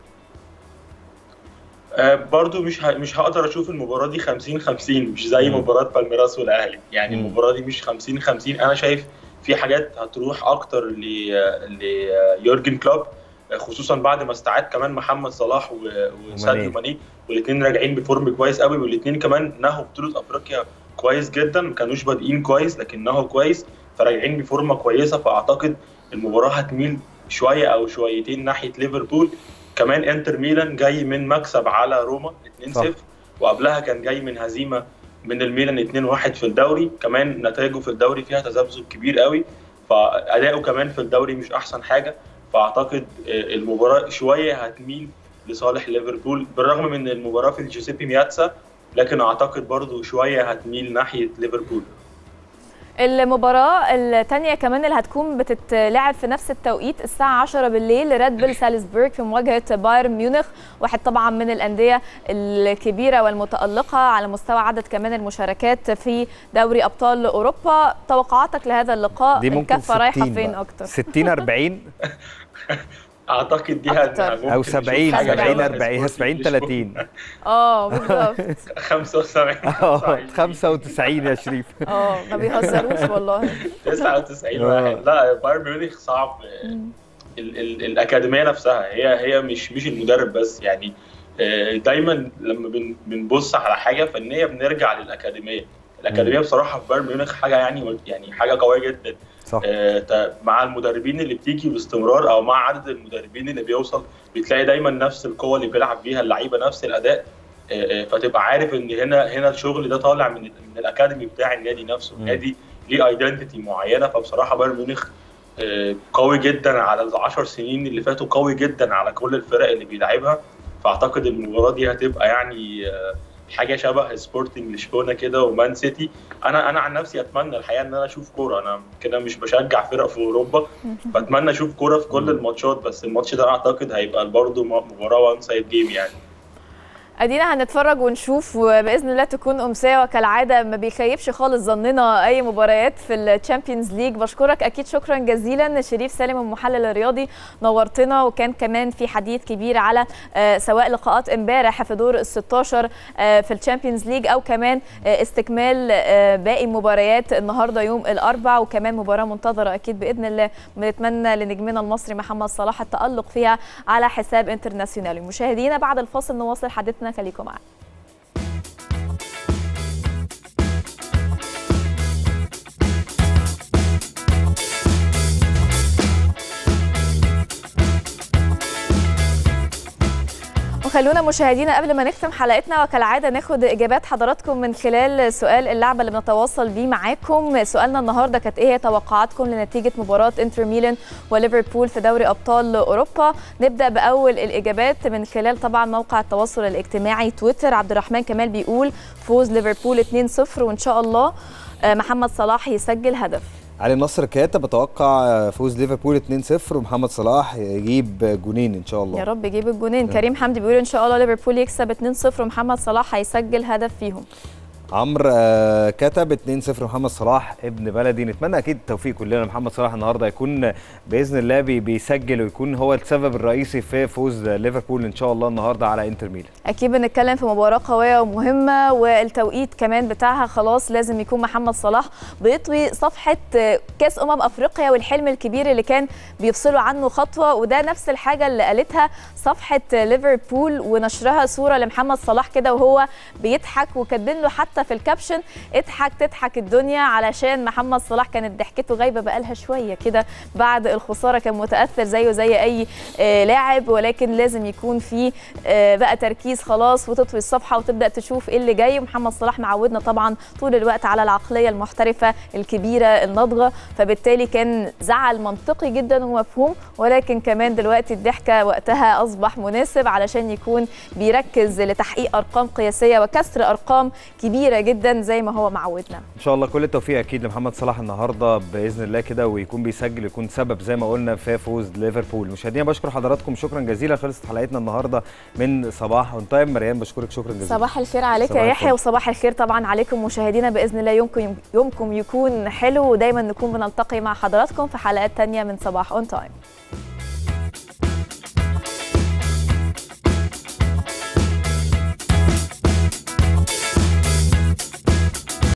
آه، برضو مش ه... مش هقدر اشوف المباراه دي 50 50 مش زي مم. مباراه بالميراس والاهلي يعني مم. المباراه دي مش 50 50 انا شايف في حاجات هتروح اكتر ل ليورجن كلوب آه، خصوصا بعد ما استعاد كمان محمد صلاح و- وساديو وماني. ماني والاثنين راجعين بفورم كويس قوي والاثنين كمان نهوا بطوله افريقيا كويس جدا ما كانوش بادئين كويس لكن نهوا كويس فراجعين بفورمه كويسه فاعتقد المباراه هتميل شويه او شويتين ناحيه ليفربول كمان انتر ميلان جاي من مكسب على روما 2-0 صح. وقبلها كان جاي من هزيمه من الميلان 2-1 في الدوري كمان نتائجه في الدوري فيها تذبذب كبير قوي فاداؤه كمان في الدوري مش احسن حاجه فاعتقد آه، المباراه شويه هتميل لصالح ليفربول بالرغم من المباراه في الجوزيبي مياتسا لكن اعتقد برضو شويه هتميل ناحيه ليفربول المباراة الثانية كمان اللي هتكون بتتلعب في نفس التوقيت الساعة 10 بالليل ريد بول سالزبورغ في مواجهة بايرن ميونخ واحد طبعا من الأندية الكبيرة والمتألقة على مستوى عدد كمان المشاركات في دوري أبطال أوروبا توقعاتك لهذا اللقاء دي ممكن الكفة رايحة 60 فين بقى. أكتر 60 40 اعتقد دي أكتر. ممكن او نشوف 70 حاجة 70 شبه 40 70 30 اه بالظبط 75 اه 95 يا شريف اه ما بيهزروش والله 99 آه. واحد لا بايرن ميونخ صعب ال ال الاكاديميه نفسها هي هي مش مش المدرب بس يعني آه، دايما لما بن- بنبص على حاجه فنيه بنرجع للاكاديميه الاكاديميه بصراحه في بايرن ميونخ حاجه يعني يعني حاجه قويه جدا صح آه، ت- مع المدربين اللي بتيجي باستمرار او مع عدد المدربين اللي بيوصل بتلاقي دايما نفس القوه اللي بيلعب بيها اللعيبه نفس الاداء آه، آه، فتبقى عارف ان هنا هنا الشغل ده طالع من من الاكاديمي بتاع النادي نفسه مم. النادي ليه ايدنتيتي معينه فبصراحه بايرن ميونخ آه، قوي جدا على العشر سنين اللي فاتوا قوي جدا على كل الفرق اللي بيلعبها فاعتقد المباراه دي هتبقى يعني آه، حاجه شبه سبورتنج لشبونه كده ومان سيتي انا انا عن نفسي اتمنى الحقيقه ان انا اشوف كوره انا كده مش بشجع فرق في اوروبا بتمنى اشوف كوره في كل الماتشات بس الماتش ده اعتقد هيبقى برضه مباراه وان سايد جيم يعني ادينا هنتفرج ونشوف وباذن الله تكون امسيه وكالعاده ما بيخيبش خالص ظننا اي مباريات في الشامبيونز ليج بشكرك اكيد شكرا جزيلا شريف سالم المحلل الرياضي نورتنا وكان كمان في حديث كبير على آه، سواء لقاءات امبارح في دور ال 16 آه، في الشامبيونز ليج او كمان آه، استكمال آه، باقي مباريات النهارده يوم الاربع وكمان مباراه منتظره اكيد باذن الله بنتمنى لنجمنا المصري محمد صلاح التالق فيها على حساب انترناسيونالي مشاهدينا بعد الفاصل نواصل حديثنا خليكم معنا وخلونا مشاهدينا قبل ما نختم حلقتنا وكالعاده ناخد اجابات حضراتكم من خلال سؤال اللعبه اللي بنتواصل بيه معاكم سؤالنا النهارده كانت ايه هي توقعاتكم لنتيجه مباراه انتر ميلان وليفربول في دوري ابطال اوروبا نبدا باول الاجابات من خلال طبعا موقع التواصل الاجتماعي تويتر عبد الرحمن كمال بيقول فوز ليفربول 2-0 وان شاء الله آه، محمد صلاح يسجل هدف علي نصر كاتا بتوقع فوز ليفربول 2-0 ومحمد صلاح يجيب جونين ان شاء الله يا رب يجيب الجونين كريم حمدي بيقول ان شاء الله ليفربول يكسب 2-0 ومحمد صلاح هيسجل هدف فيهم عمرو آه، كتب 2-0 محمد صلاح ابن بلدي نتمنى اكيد التوفيق كلنا محمد صلاح النهارده يكون باذن الله بي- بيسجل ويكون هو السبب الرئيسي في فوز ليفربول ان شاء الله النهارده على انتر ميلان اكيد بنتكلم في مباراه قويه ومهمه والتوقيت كمان بتاعها خلاص لازم يكون محمد صلاح بيطوي صفحه كاس امم افريقيا والحلم الكبير اللي كان بيفصلوا عنه خطوه وده نفس الحاجه اللي قالتها صفحه ليفربول ونشرها صوره لمحمد صلاح كده وهو بيضحك وكاتبين له حتى في الكابشن اضحك تضحك الدنيا علشان محمد صلاح كانت ضحكته غايبه بقالها شويه كده بعد الخساره كان متاثر زيه زي اي آه، لاعب ولكن لازم يكون في آه، بقى تركيز خلاص وتطوي الصفحه وتبدا تشوف ايه اللي جاي ومحمد صلاح معودنا طبعا طول الوقت على العقليه المحترفه الكبيره الناضجه فبالتالي كان زعل منطقي جدا ومفهوم ولكن كمان دلوقتي الضحكه وقتها اصبح مناسب علشان يكون بيركز لتحقيق ارقام قياسيه وكسر ارقام كبيره كبيره جدا زي ما هو معودنا ان شاء الله كل التوفيق اكيد لمحمد صلاح النهارده باذن الله كده ويكون بيسجل يكون سبب زي ما قلنا في فوز ليفربول مشاهدينا بشكر حضراتكم شكرا جزيلا خلصت حلقتنا النهارده من صباح اون تايم مريم بشكرك شكرا جزيلا صباح الخير عليك صباح يا يحيى الفل. وصباح الخير طبعا عليكم مشاهدينا باذن الله يومكم يومكم يكون حلو ودايما نكون بنلتقي مع حضراتكم في حلقات تانية من صباح اون تايم